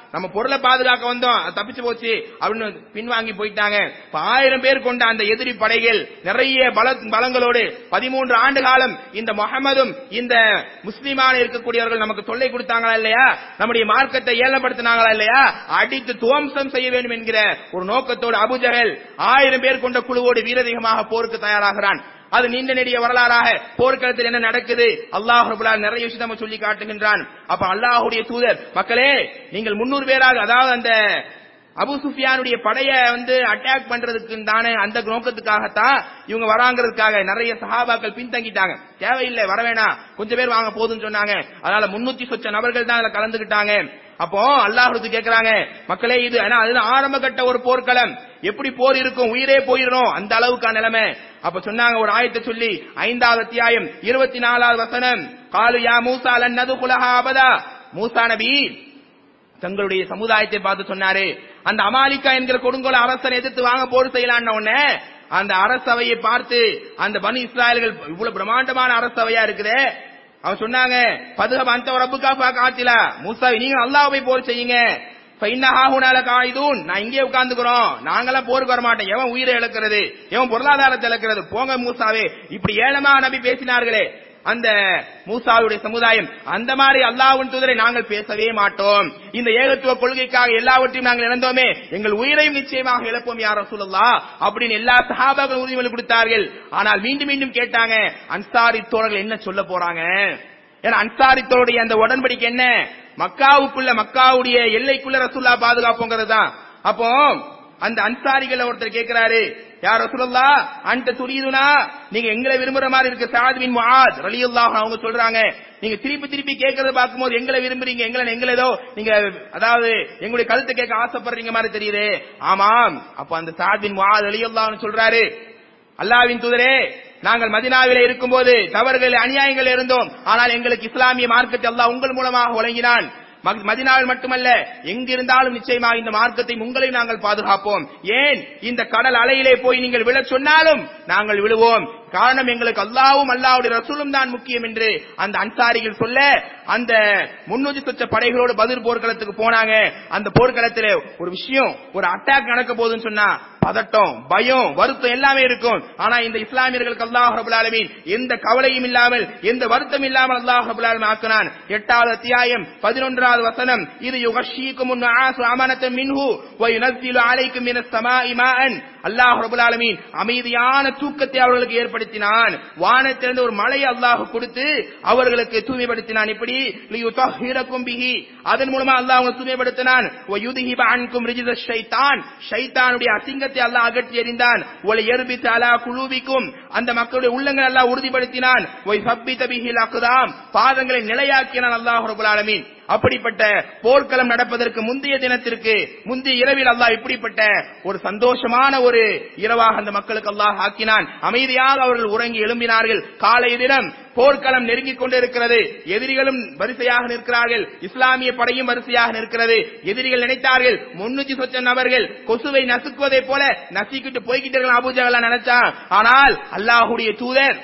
நம்ம பொருளை பாதுகாக்க வந்தோம் அது தப்பிச்சு போச்சு அப்படின்னு பின்வாங்கி போயிட்டாங்க இப்ப ஆயிரம் பேர் கொண்ட அந்த எதிரி படைகள் நிறைய பல பலங்களோடு பதிமூன்று ஆண்டு காலம் இந்த முகமதும் இந்த முஸ்லிமான இருக்கக்கூடியவர்கள் நமக்கு தொல்லை கொடுத்தாங்களா இல்லையா நம்முடைய மார்க்கத்தை ஏலப்படுத்தினாங்களா இல்லையா அடித்து துவம்சம் செய்ய வேண்டும் என்கிற ஒரு நோக்கத்தோடு அபுஜகல் ஆயிரம் பேர் கொண்ட குழுவோடு வீரதிகமாக போருக்கு தயாராகிறான் அது நீண்ட நெடிய வரலாறாக போர்க்களத்தில் என்ன நடக்குது அல்லாஹ் ரபுல்லா நிறைய விஷயம் நம்ம சொல்லி காட்டுகின்றான் அப்ப அல்லாஹுடைய தூதர் மக்களே நீங்கள் முன்னூறு பேராக அதாவது அந்த அபு சுஃபியானுடைய படைய வந்து அட்டாக் பண்றதுக்கு தானே அந்த நோக்கத்துக்காகத்தான் இவங்க வராங்கிறதுக்காக நிறைய சஹாபாக்கள் பின்தங்கிட்டாங்க தேவையில்லை வர வேணாம் கொஞ்சம் பேர் வாங்க போதும்னு சொன்னாங்க அதனால முன்னூத்தி சொச்ச நபர்கள் தான் அதுல கலந்துகிட்டாங்க அப்போ அல்லாஹ் கேக்குறாங்க மக்களே இது ஏன்னா அதுதான் ஆரம்ப கட்ட ஒரு போர்க்களம் எப்படி போர் இருக்கும் உயிரே போயிடும் அந்த அளவுக்கான நிலைமை அப்ப சொன்னாங்க ஒரு ஆயத்தை சொல்லி ஐந்தாவது அத்தியாயம் இருபத்தி நாலாவது வசனம் காலு யா மூசா லன்னது குலஹா அபதா மூசா நபி தங்களுடைய சமுதாயத்தை பார்த்து சொன்னாரு அந்த அமாலிகா என்கிற கொடுங்கோல அரசனை எதிர்த்து வாங்க போர் செய்யலான்னு உடனே அந்த அரசவையை பார்த்து அந்த பனு இஸ்ராயல்கள் இவ்வளவு பிரம்மாண்டமான அரசவையா இருக்குதே அவன் சொன்னாங்க பதுக அந்த ரப்புக்கா காத்திலா மூசாவை நீங்க அல்லாஹ்வை போர் செய்யுங்க ஃபைன்னஹாஹுனால காயிதூன் நான் இங்கே உட்கார்ந்துக்கிறோம் நாங்களாம் போருக்கு வர மாட்டோம் எவன் உயிரை இழக்கிறது எவன் பொருளாதாரத்தை இழக்கிறது போங்க மூசாவே இப்படி ஏழமா நபி பேசினார்களே அந்த மூசாவுடைய சமுதாயம் அந்த மாதிரி அல்லாஹ்வின் தூதரை நாங்கள் பேசவே மாட்டோம் இந்த ஏகத்துவ கொள்கைக்காக எல்லாவற்றையும் நாங்கள் இழந்தோமே எங்கள் உயிரையும் நிச்சயமாக இழப்போம் யார் ரசூலுல்லாஹ் அப்படின்னு எல்லா சஹாபாக்களும் உறுதிமொழி கொடுத்தார்கள் ஆனால் மீண்டும் மீண்டும் கேட்டாங்க அன்சாரி தோழர்கள் என்ன சொல்ல போறாங்க ஏன்னா அன்சாரித்தோருடைய அந்த உடன்படிக்கை என்ன மக்காவுக்குள்ள மக்காவுடைய எல்லைக்குள்ள ரசூல்லா பாதுகாப்புங்கிறது தான் அப்போ அந்த அன்சாரிகள் ஒருத்தர் கேட்கிறாரு யார் ரசூலுல்லா அந்த துரியுதுனா நீங்க எங்களை விரும்புற மாதிரி இருக்கு சாத் பின் முஆத் ரலியல்லாஹு அவங்க சொல்றாங்க நீங்க திருப்பி திருப்பி கேட்கறத பார்க்கும்போது எங்களை விரும்புறீங்க எங்களை எங்களை ஏதோ நீங்க அதாவது எங்களுடைய கருத்தை கேட்க ஆசைப்படுறீங்க மாதிரி தெரியுது ஆமாம் அப்ப அந்த சாத் பின் முஆத் ரலியல்லாஹு சொல்றாரு அல்லாவின் தூதரே நாங்கள் மதினாவிலே இருக்கும்போது தவறுகள் அநியாயங்கள் இருந்தோம் ஆனால் எங்களுக்கு இஸ்லாமிய மார்க்கத்தை அல்லாஹ் உங்கள் மூலமாக வழங்கினான் மக்- மதினாவில் மட்டுமல்ல எங்கிருந்தாலும் நிச்சயமாக இந்த மார்க்கத்தை உங்களை நாங்கள் பாதுகாப்போம் ஏன் இந்த கடல் அலையிலே போய் நீங்கள் விழச் சொன்னாலும் நாங்கள் விழுவோம் காரணம் எங்களுக்கு அல்லாவும் அல்லாவுடைய ரசூலும் தான் முக்கியம் என்று அந்த அன்சாரிகள் சொல்ல அந்த முன்னூத்தி சொச்ச படைகளோடு பதில் போர்க்களத்துக்கு போனாங்க அந்த போர்க்களத்திலே ஒரு விஷயம் ஒரு அட்டாக் நடக்க போகுதுன்னு சொன்னா பதட்டம் பயம் வருத்தம் எல்லாமே இருக்கும் ஆனா இந்த இஸ்லாமியர்களுக்கு அல்லாஹ் ரபுல் ஆலமீன் எந்த கவலையும் இல்லாமல் எந்த வருத்தம் இல்லாமல் அல்லாஹ் ரபுல் ஆலமீன் ஆக்கினான் எட்டாவது அத்தியாயம் பதினொன்றாவது வசனம் இது யுகஷீக்கும் அமனத்தம் மின்ஹு வயுனஸ்ஸிலு அலைக்கும் மினஸ் ஸமாஇ மாஅன் அல்லாஹ் ரபுல் ஆலமீன் அமைதியான தூக்கத்தை அவர்களுக்கு ஏற்படுத்தினான் வானத்திலிருந்து ஒரு மலையை அல்லாஹ் கொடுத்து அவர்களுக்கு தூய்மைப்படுத்தினான் இப்படி லியுதஹிரக்கும் பிஹி அதன் மூலமா அல்லாஹ் அவங்களை தூய்மைப்படுத்தினான் வயுதிஹிப அன்கும் ரிஜிஸ ஷைத்தான் ஷைத்தானுடைய அசிங்கத்தை அல்லாஹ் அகற்றி எறிந்தான் ஒலை எர்பித் அலா குலூபிக்கும் அந்த மக்களுடைய உள்ளங்கள் அல்லாஹ் உறுதிப்படுத்தினான் ஒய் சப்பித பிஹில் அக்குதாம் பாதங்களை நிலையாக்கினான் அல்லாஹ் ரபுல் ஆலமீன் அப்படிப்பட்ட போர்க்களம் நடப்பதற்கு முந்தைய தினத்திற்கு முந்தைய இரவில் அல்லாஹ் இப்படிப்பட்ட ஒரு சந்தோஷமான ஒரு இரவாக அந்த மக்களுக்கு அல்லாஹ் ஆக்கினான் அமைதியாக அவர்கள் உறங்கி எழும்பினார்கள் காலை தினம் போர்க்களம் நெருங்கிக் கொண்டிருக்கிறது எதிரிகளும் வரிசையாக நிற்கிறார்கள் இஸ்லாமிய படையும் வரிசையாக நிற்கிறது எதிரிகள் நினைத்தார்கள் முன்னூத்தி சொச்ச நபர்கள் கொசுவை நசுக்குவதைப் போல நசுக்கிட்டு போய்கிட்டு அபூஜகலா நினைச்சா ஆனால் அல்லாஹுடைய தூதர்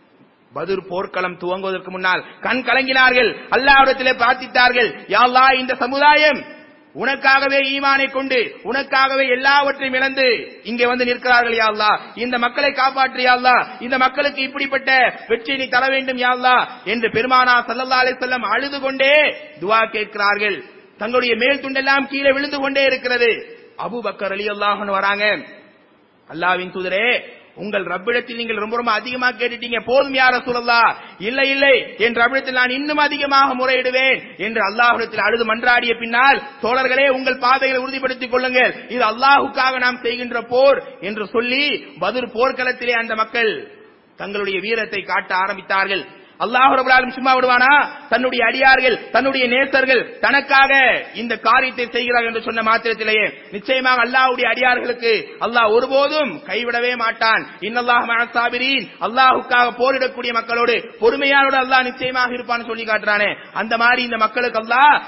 பதுர் போர்க்களம் துவங்குவதற்கு முன்னால் கண் கலங்கினார்கள் அல்லாஹ்விடத்திலே பிரார்த்தித்தார்கள் யா அல்லாஹ் இந்த சமுதாயம் உனக்காகவே ஈமானை கொண்டு உனக்காகவே எல்லாவற்றையும் இழந்து இங்கே வந்து நிற்கிறார்கள் யா அல்லாஹ் இந்த மக்களை காப்பாற்று யா அல்லாஹ் இந்த மக்களுக்கு இப்படிப்பட்ட வெற்றியை நீ தர வேண்டும் யா அல்லாஹ் என்று பெருமானா ஸல்லல்லாஹு அலைஹி வஸல்லம் அழுது கொண்டே துஆ கேட்கிறார்கள் தங்களுடைய மேல் துண்டெல்லாம் கீழே விழுந்து கொண்டே இருக்கிறது அபூபக்கர் ரலியல்லாஹு அன்ஹு வராங்க அல்லாவின் தூதரே உங்கள் ரப்பிடத்தில் நீங்கள் ரொம்ப ரொம்ப அதிகமாக கேட்டுட்டீங்க போதும் யார சொல்லலா இல்லை இல்லை என் ரப்பிடத்தில் நான் இன்னும் அதிகமாக முறையிடுவேன் என்று அல்லாஹ்விடத்தில் அழுது மன்றாடிய பின்னால் தோழர்களே உங்கள் பாதைகளை உறுதிப்படுத்திக் கொள்ளுங்கள் இது அல்லாஹுக்காக நாம் செய்கின்ற போர் என்று சொல்லி பதில் போர்க்களத்திலே அந்த மக்கள் தங்களுடைய வீரத்தை காட்ட ஆரம்பித்தார்கள் அல்லாஹ் ரபுல் ஆலமீன் சும்மா விடுவானா தன்னுடைய அடியார்கள் தன்னுடைய நேசர்கள் தனக்காக இந்த காரியத்தை செய்கிறார்கள் என்று சொன்ன மாத்திரத்திலேயே நிச்சயமாக அல்லாஹ்வுடைய அடியார்களுக்கு அல்லாஹ் ஒருபோதும் கைவிடவே மாட்டான் இன்னல்லாஹ் மஅசாபிரீன் அல்லாஹ்வுக்காக போரிடக்கூடிய மக்களோடு பொறுமையானோடு அல்லாஹ் நிச்சயமாக இருப்பான்னு சொல்லி காட்டுறானே அந்த மாதிரி இந்த மக்களுக்கு அல்லாஹ்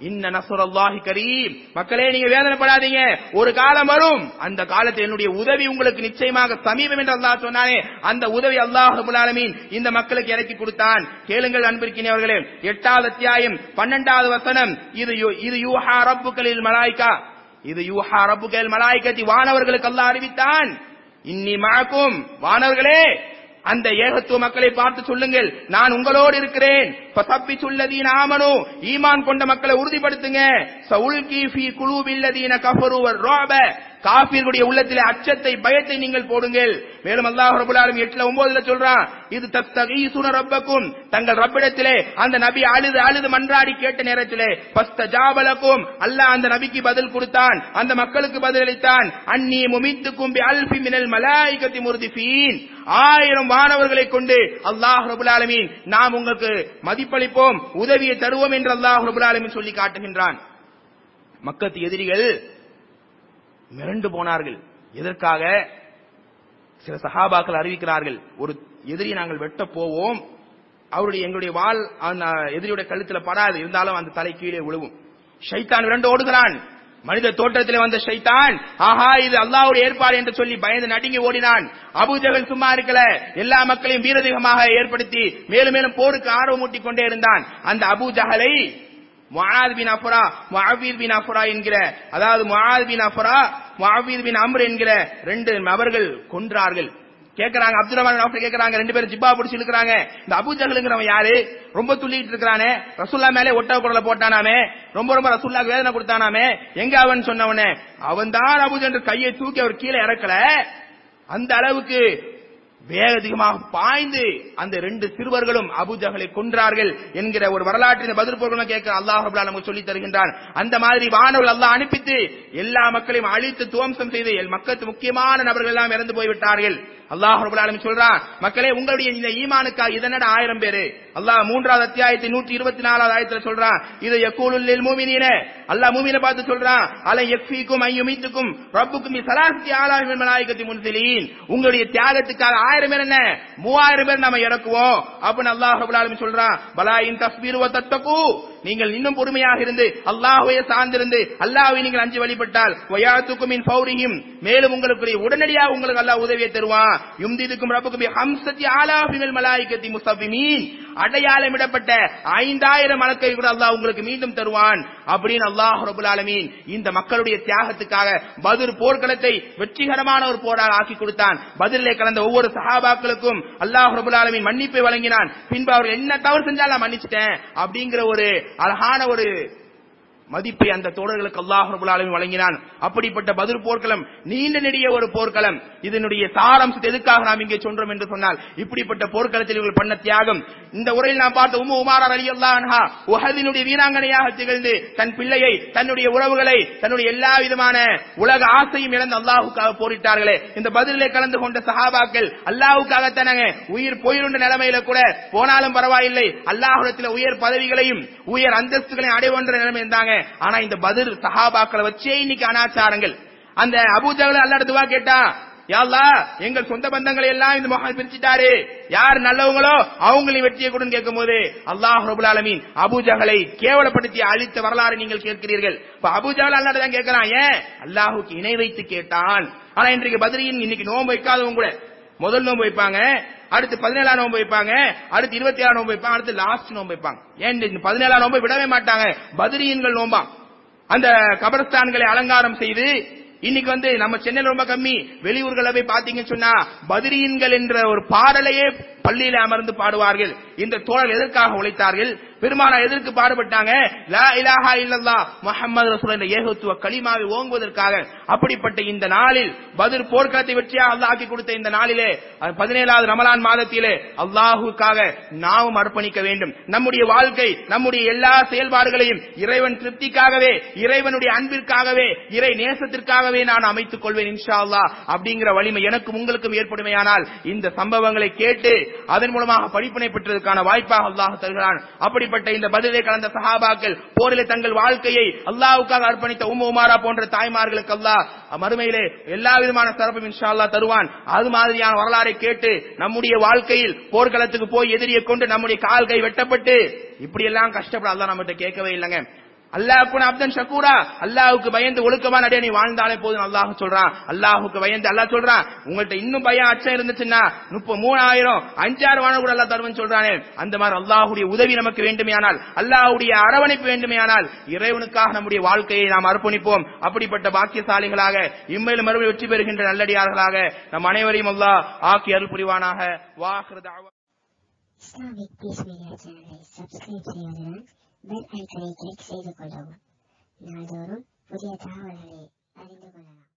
இன்ன நசுரல்லாஹி கரீம் மக்களே நீங்க வேதனைப்படாதீங்க ஒரு காலம் வரும் அந்த காலத்தில் என்னுடைய உதவி உங்களுக்கு நிச்சயமாக சமீபம் என்று அல்லாஹ் சொன்னானே அந்த உதவி அல்லாஹ் ரபுல் ஆலமீன் இந்த மக்களுக்கு இறக்கி கொடுத்தான் கேளுங்கள் அன்பிருக்கிறவர்களே எட்டாவது அத்தியாயம் பன்னெண்டாவது வசனம் இது யு- இது யூஹா ரப்புகளில் மலாய்கா இது யூஹா ரப்புகள் மலாய்கத்தி வானவர்களுக்கு அல்லாஹ் அறிவித்தான் இன்னி மழக்கும் வானவர்களே அந்த ஏகத்துவ மக்களை பார்த்து சொல்லுங்கள் நான் உங்களோடு இருக்கிறேன் பசப்பி சொல்லதீன ஆமனு ஈமான் கொண்ட மக்களை உறுதிப்படுத்துங்க சவுல்கி ஃபீ குலூபில்லதீன கஃபரு வர்ராப காபீர்களுடைய உள்ளத்திலே அச்சத்தை பயத்தை நீங்கள் போடுங்கள் மேலும் அல்லாஹ் ரபுல் ஆலமீன் எட்டுல ஒன்பதுல சொல்றான் இது தஸ்தகீசுன ரப்பக்கும் தங்கள் ரப்பிடத்திலே அந்த நபி அழுது அழுது மன்றாடி கேட்ட நேரத்திலே பஸ்தஜாபலக்கும் அல்லாஹ் அந்த நபிக்கு பதில் கொடுத்தான் அந்த மக்களுக்கு பதிலளித்தான் அன்னி முமித்துக்கும் பி அல்ஃபி மினல் மலாயிகத்தி முர்திஃபீன் ஆயிரம் வானவர்களை கொண்டு அல்லாஹ் ரபுல் ஆலமீன் நாம் உங்களுக்கு மதிப்பளிப்போம் உதவியை தருவோம் என்று அல்லாஹ் ரபுல் ஆலமீன் சொல்லி காட்டுகின்றான் மக்கத்து எதிரிகள் மிரண்டு போனார்கள் எதற்காக சில சஹாபாக்கள் அறிவிக்கிறார்கள் ஒரு எதிரியை நாங்கள் வெட்ட போவோம் அவருடைய எங்களுடைய வாள் அந்த எதிரியுடைய கழுத்துல படாது இருந்தாலும் அந்த தலை கீழே விழுவும் ஷைத்தான் விரண்டு ஓடுகிறான் மனித தோற்றத்திலே வந்த ஷைத்தான் ஆஹா இது அல்லாஹ்வுடைய ஏற்பாடு என்று சொல்லி பயந்து நடுங்கி ஓடினான் அபூஜகல் சும்மா இருக்கல எல்லா மக்களையும் வீரதிகமாக ஏற்படுத்தி மேலும் மேலும் போருக்கு ஆர்வமூட்டிக் கொண்டே இருந்தான் அந்த அபூஜகலை முஆத் பின் அஃபரா முஅவீத் பின் அஃபரா என்கிற அதாவது முஆத் பின் அஃபரா முஅவீத் பின் அம்ர் என்கிற ரெண்டு நபர்கள் கொன்றார்கள் கேக்குறாங்க அப்துல் ரஹ்மான் அஃபர் கேக்குறாங்க ரெண்டு பேரும் ஜிப்பா பிடிச்சு இழுக்கிறாங்க இந்த அபூ ஜஹலுங்கிறவன் யாரு ரொம்ப துள்ளிட்டு இருக்கிறானே ரசூல்லா மேலே ஒட்டக குடல போட்டானாமே ரொம்ப ரொம்ப ரசூல்லாக்கு வேதனை கொடுத்தானாமே எங்க அவன் சொன்னவனே அவன் தான் அபூ ஜஹல் கையை தூக்கி அவர் கீழே இறக்கல அந்த அளவுக்கு வேக அதிகமாக பாய்ந்து அந்த ரெண்டு சிறுவர்களும் அபுஜகளை கொன்றார்கள் என்கிற ஒரு வரலாற்றின் பதில் பொருளும் கேட்க அல்லாஹ் ரபுல்லா நமக்கு சொல்லி தருகின்றான் அந்த மாதிரி வானவர்கள் அல்லாஹ் அனுப்பித்து எல்லா மக்களையும் அழித்து துவம்சம் செய்து எல் மக்கத்து முக்கியமான நபர்கள் எல்லாம் இறந்து போய்விட்டார்கள் அல்லாஹ் ரபுல் ஆலமீன் சொல்றான் மக்களே உங்களுடைய இந்த ஈமானுக்காக இதனட ஆயிரம் பேரு அல்லாஹ் மூன்றாவது அத்தியாயத்தை நூற்றி இருபத்தி நாலாவது ஆயத்துல சொல்றான் இது யக்கூலுல் மூமினீன அல்லாஹ் மூமினை பார்த்து சொல்றான் அலை யக்ஃபீக்கும் ஐயுமீத்துக்கும் ரப்புக்கும் சலாசி ஆலாஹி மலாயிகத்தி முன்சிலீன் உங்களுடைய தியாகத்துக்காக ஆயிரம் பேர் என்ன மூவாயிரம் பேர் நாம இறக்குவோம் அப்படின்னு அல்லாஹ் ரபுல் ஆலமீன் சொல்றான் பலாயின் தஸ்பீர் வ தத்தகு நீங்கள் இன்னும் பொறுமையாக இருந்து அல்லாஹ்வையே சார்ந்திருந்து அல்லாஹ்வை நீங்கள் அஞ்சு வழிபட்டால் வயாத்துக்கும் மின் ஃபௌரிஹிம் மேலும் உங்களுக்கு உடனடியாக உங்களுக்கு அல்லாஹ் உதவியை தருவான் யும்திதுக்கும் ரப்புக்கும் ஹம்சத்தி ஆலாஃபி மில் மலாயிகத்தி முஸ்தபிமீன் அடையாளமிடப்பட்ட ஐந்தாயிரம் மலக்கை கூட அல்லாஹ் உங்களுக்கு மீண்டும் தருவான் அப்படின்னு அல்லாஹ் ரபுல் ஆலமீன் இந்த மக்களுடைய தியாகத்துக்காக பதிர் போர்க்களத்தை வெற்றிகரமான ஒரு போராக ஆக்கி கொடுத்தான் பதிலே கலந்த ஒவ்வொரு சஹாபாக்களுக்கும் அல்லாஹ் ரபுல் ஆலமீன் மன்னிப்பை வழங்கினான் பின்பு அவர்கள் என்ன தவறு செஞ்சாலும் நான் மன்னிச்சிட்டேன் அப்படிங்கிற ஒரு அழகான ஒரு மதிப்பை அந்த தோழர்களுக்கு அல்லாஹ் ரபுல் ஆலமீன் வழங்கினான் அப்படிப்பட்ட பதில் போர்க்களம் நீண்ட நெடிய ஒரு போர்க்களம் இதனுடைய சாராம்சத்தை எதுக்காக நாம் இங்கே சொல்றோம் என்று சொன்னால் இப்படிப்பட்ட போர்க்களத்தில் இவர்கள் பண்ண தியாகம் இந்த உரையில் நாம் பார்த்த உம்மு உமாரா அலி அன்ஹா உஹதினுடைய வீராங்கனையாக திகழ்ந்து தன் பிள்ளையை தன்னுடைய உறவுகளை தன்னுடைய எல்லா விதமான உலக ஆசையும் இழந்து அல்லாஹுக்காக போரிட்டார்களே இந்த பதிலே கலந்து கொண்ட சஹாபாக்கள் அல்லாஹுக்காக தானங்க உயிர் போயிருந்த நிலைமையில கூட போனாலும் பரவாயில்லை அல்லாஹுடத்தில் உயர் பதவிகளையும் உயர் அந்தஸ்துகளையும் அடைவன்ற நிலைமை இருந்தாங்க ஆனா இந்த பதில் சஹாபாக்களை வச்சே இன்னைக்கு அனாச்சாரங்கள் அந்த அபூஜகல அல்லாட துவா கேட்டா யாழ்லா எங்கள் சொந்த பந்தங்களை எல்லாம் இந்த முகம் பிரிச்சுட்டாரு யார் நல்லவங்களோ அவங்களையும் வெற்றியை கொடுன்னு கேட்கும் போது அல்லாஹ் ரபுல் ஆலமீன் அபூஜகளை கேவலப்படுத்தி அழித்த வரலாறு நீங்கள் கேட்கிறீர்கள் இப்ப அபூஜகல் அல்லாட தான் கேட்கலாம் ஏன் அல்லாஹுக்கு இணை வைத்து கேட்டான் ஆனா இன்றைக்கு பதிரியின் இன்னைக்கு நோன்பு வைக்காதவங்க கூட முதல் நோன்பு வைப்பாங்க அடுத்து பதினேழாம் நோன்பு வைப்பாங்க அடுத்து இருபத்தி ஏழாம் நோன்பு வைப்பாங்க அடுத்து லாஸ்ட் நோன்பு வைப்பாங்க ஏன் இந்த பதினேழாம் நோன்பு விடவே மாட்டாங்க பதிரியன்கள் நோம்பா அந்த கபரஸ்தான்களை அலங்காரம் செய்து இன்னைக்கு வந்து நம்ம சென்னையில ரொம்ப கம்மி வெளியூர்கள போய் பாத்தீங்கன்னு சொன்னா பதிரியன்கள் என்ற ஒரு பாடலையே பள்ளியில அமர்ந்து பாடுவார்கள் இந்த தோழர் எதற்காக உழைத்தார்கள் பெருமானா எதற்கு பாடுபட்டாங்க லா இலாஹா இல்லல்லா முஹம்மது ரசூல் என்ற ஏகத்துவ கலிமாவை ஓங்குவதற்காக அப்படிப்பட்ட இந்த நாளில் பதில் போர்க்களத்தை வெற்றியாக அல்லாஹ் ஆக்கி கொடுத்த இந்த நாளிலே அது பதினேழாவது ரமலான் மாதத்திலே அல்லாஹுக்காக நாமும் அர்ப்பணிக்க வேண்டும் நம்முடைய வாழ்க்கை நம்முடைய எல்லா செயல்பாடுகளையும் இறைவன் திருப்திக்காகவே இறைவனுடைய அன்பிற்காகவே இறை நேசத்திற்காகவே நான் அமைத்துக் கொள்வேன் இன்ஷா அல்லாஹ் அப்படிங்கிற வலிமை எனக்கும் உங்களுக்கும் ஏற்படுமையானால் இந்த சம்பவங்களை கேட்டு அதன் மூலமாக படிப்பினை பெற்றதற்கான வாய்ப்பாக அல்லாஹ் தருகிறான் அப்படிப்பட்ட இந்த பதிலே கலந்த சஹாபாக்கள் போரிலே தங்கள் வாழ்க்கையை அல்லாஹ்வுக்காக அர்ப்பணித்த உம்மு உமாரா போன்ற தாய்மார்களுக்கு அல்லாஹ் மறுமையிலே எல்லா விதமான சிறப்பும் இன்ஷா அல்லாஹ் தருவான் அது மாதிரியான வரலாறை கேட்டு நம்முடைய வாழ்க்கையில் போர்க்களத்துக்கு போய் எதிரியை கொண்டு நம்முடைய கால் கை வெட்டப்பட்டு இப்படி எல்லாம் கஷ்டப்பட அல்லாஹ் நம்மகிட்ட கேட்கவே இல்லைங்க அல்லாஹ்வுக்கு அப்தன் ஷக்கூரா அல்லாஹ்வுக்கு பயந்து ஒழுக்கமான அடைய நீ வாழ்ந்தாலே போதும் அல்லாஹ் சொல்றான் அல்லாஹ்வுக்கு பயந்து அல்லாஹ் சொல்றான் உங்கள்ட்ட இன்னும் பயம் அச்சம் இருந்துச்சுன்னா முப்ப மூணாயிரம் அஞ்சாறு வாழ கூட அல்லாஹ் தருவன் சொல்றானே அந்த மாதிரி அல்லாஹ்வுடைய உதவி நமக்கு வேண்டுமையானால் அல்லாஹ்வுடைய அரவணைப்பு வேண்டுமையானால் இறைவனுக்காக நம்முடைய வாழ்க்கையை நாம் அர்ப்பணிப்போம் அப்படிப்பட்ட பாக்கியசாலிகளாக இம்மையிலும் மறுபடியும் வெற்றி பெறுகின்ற நல்லடியார்களாக நம் அனைவரையும் அல்லாஹ் ஆக்கி அருள் புரிவானாக வாஹிரு தஅவா இஸ்லாமிக் பீஸ் மீடியா சேனலை சப்ஸ்கிரைப் செய்வதுடன் பெல் ஐக்கனை கிளிக் செய்து கொள்ளவும் நாள்தோறும் புதிய தகவல்களை அறிந்து கொள்ளலாம்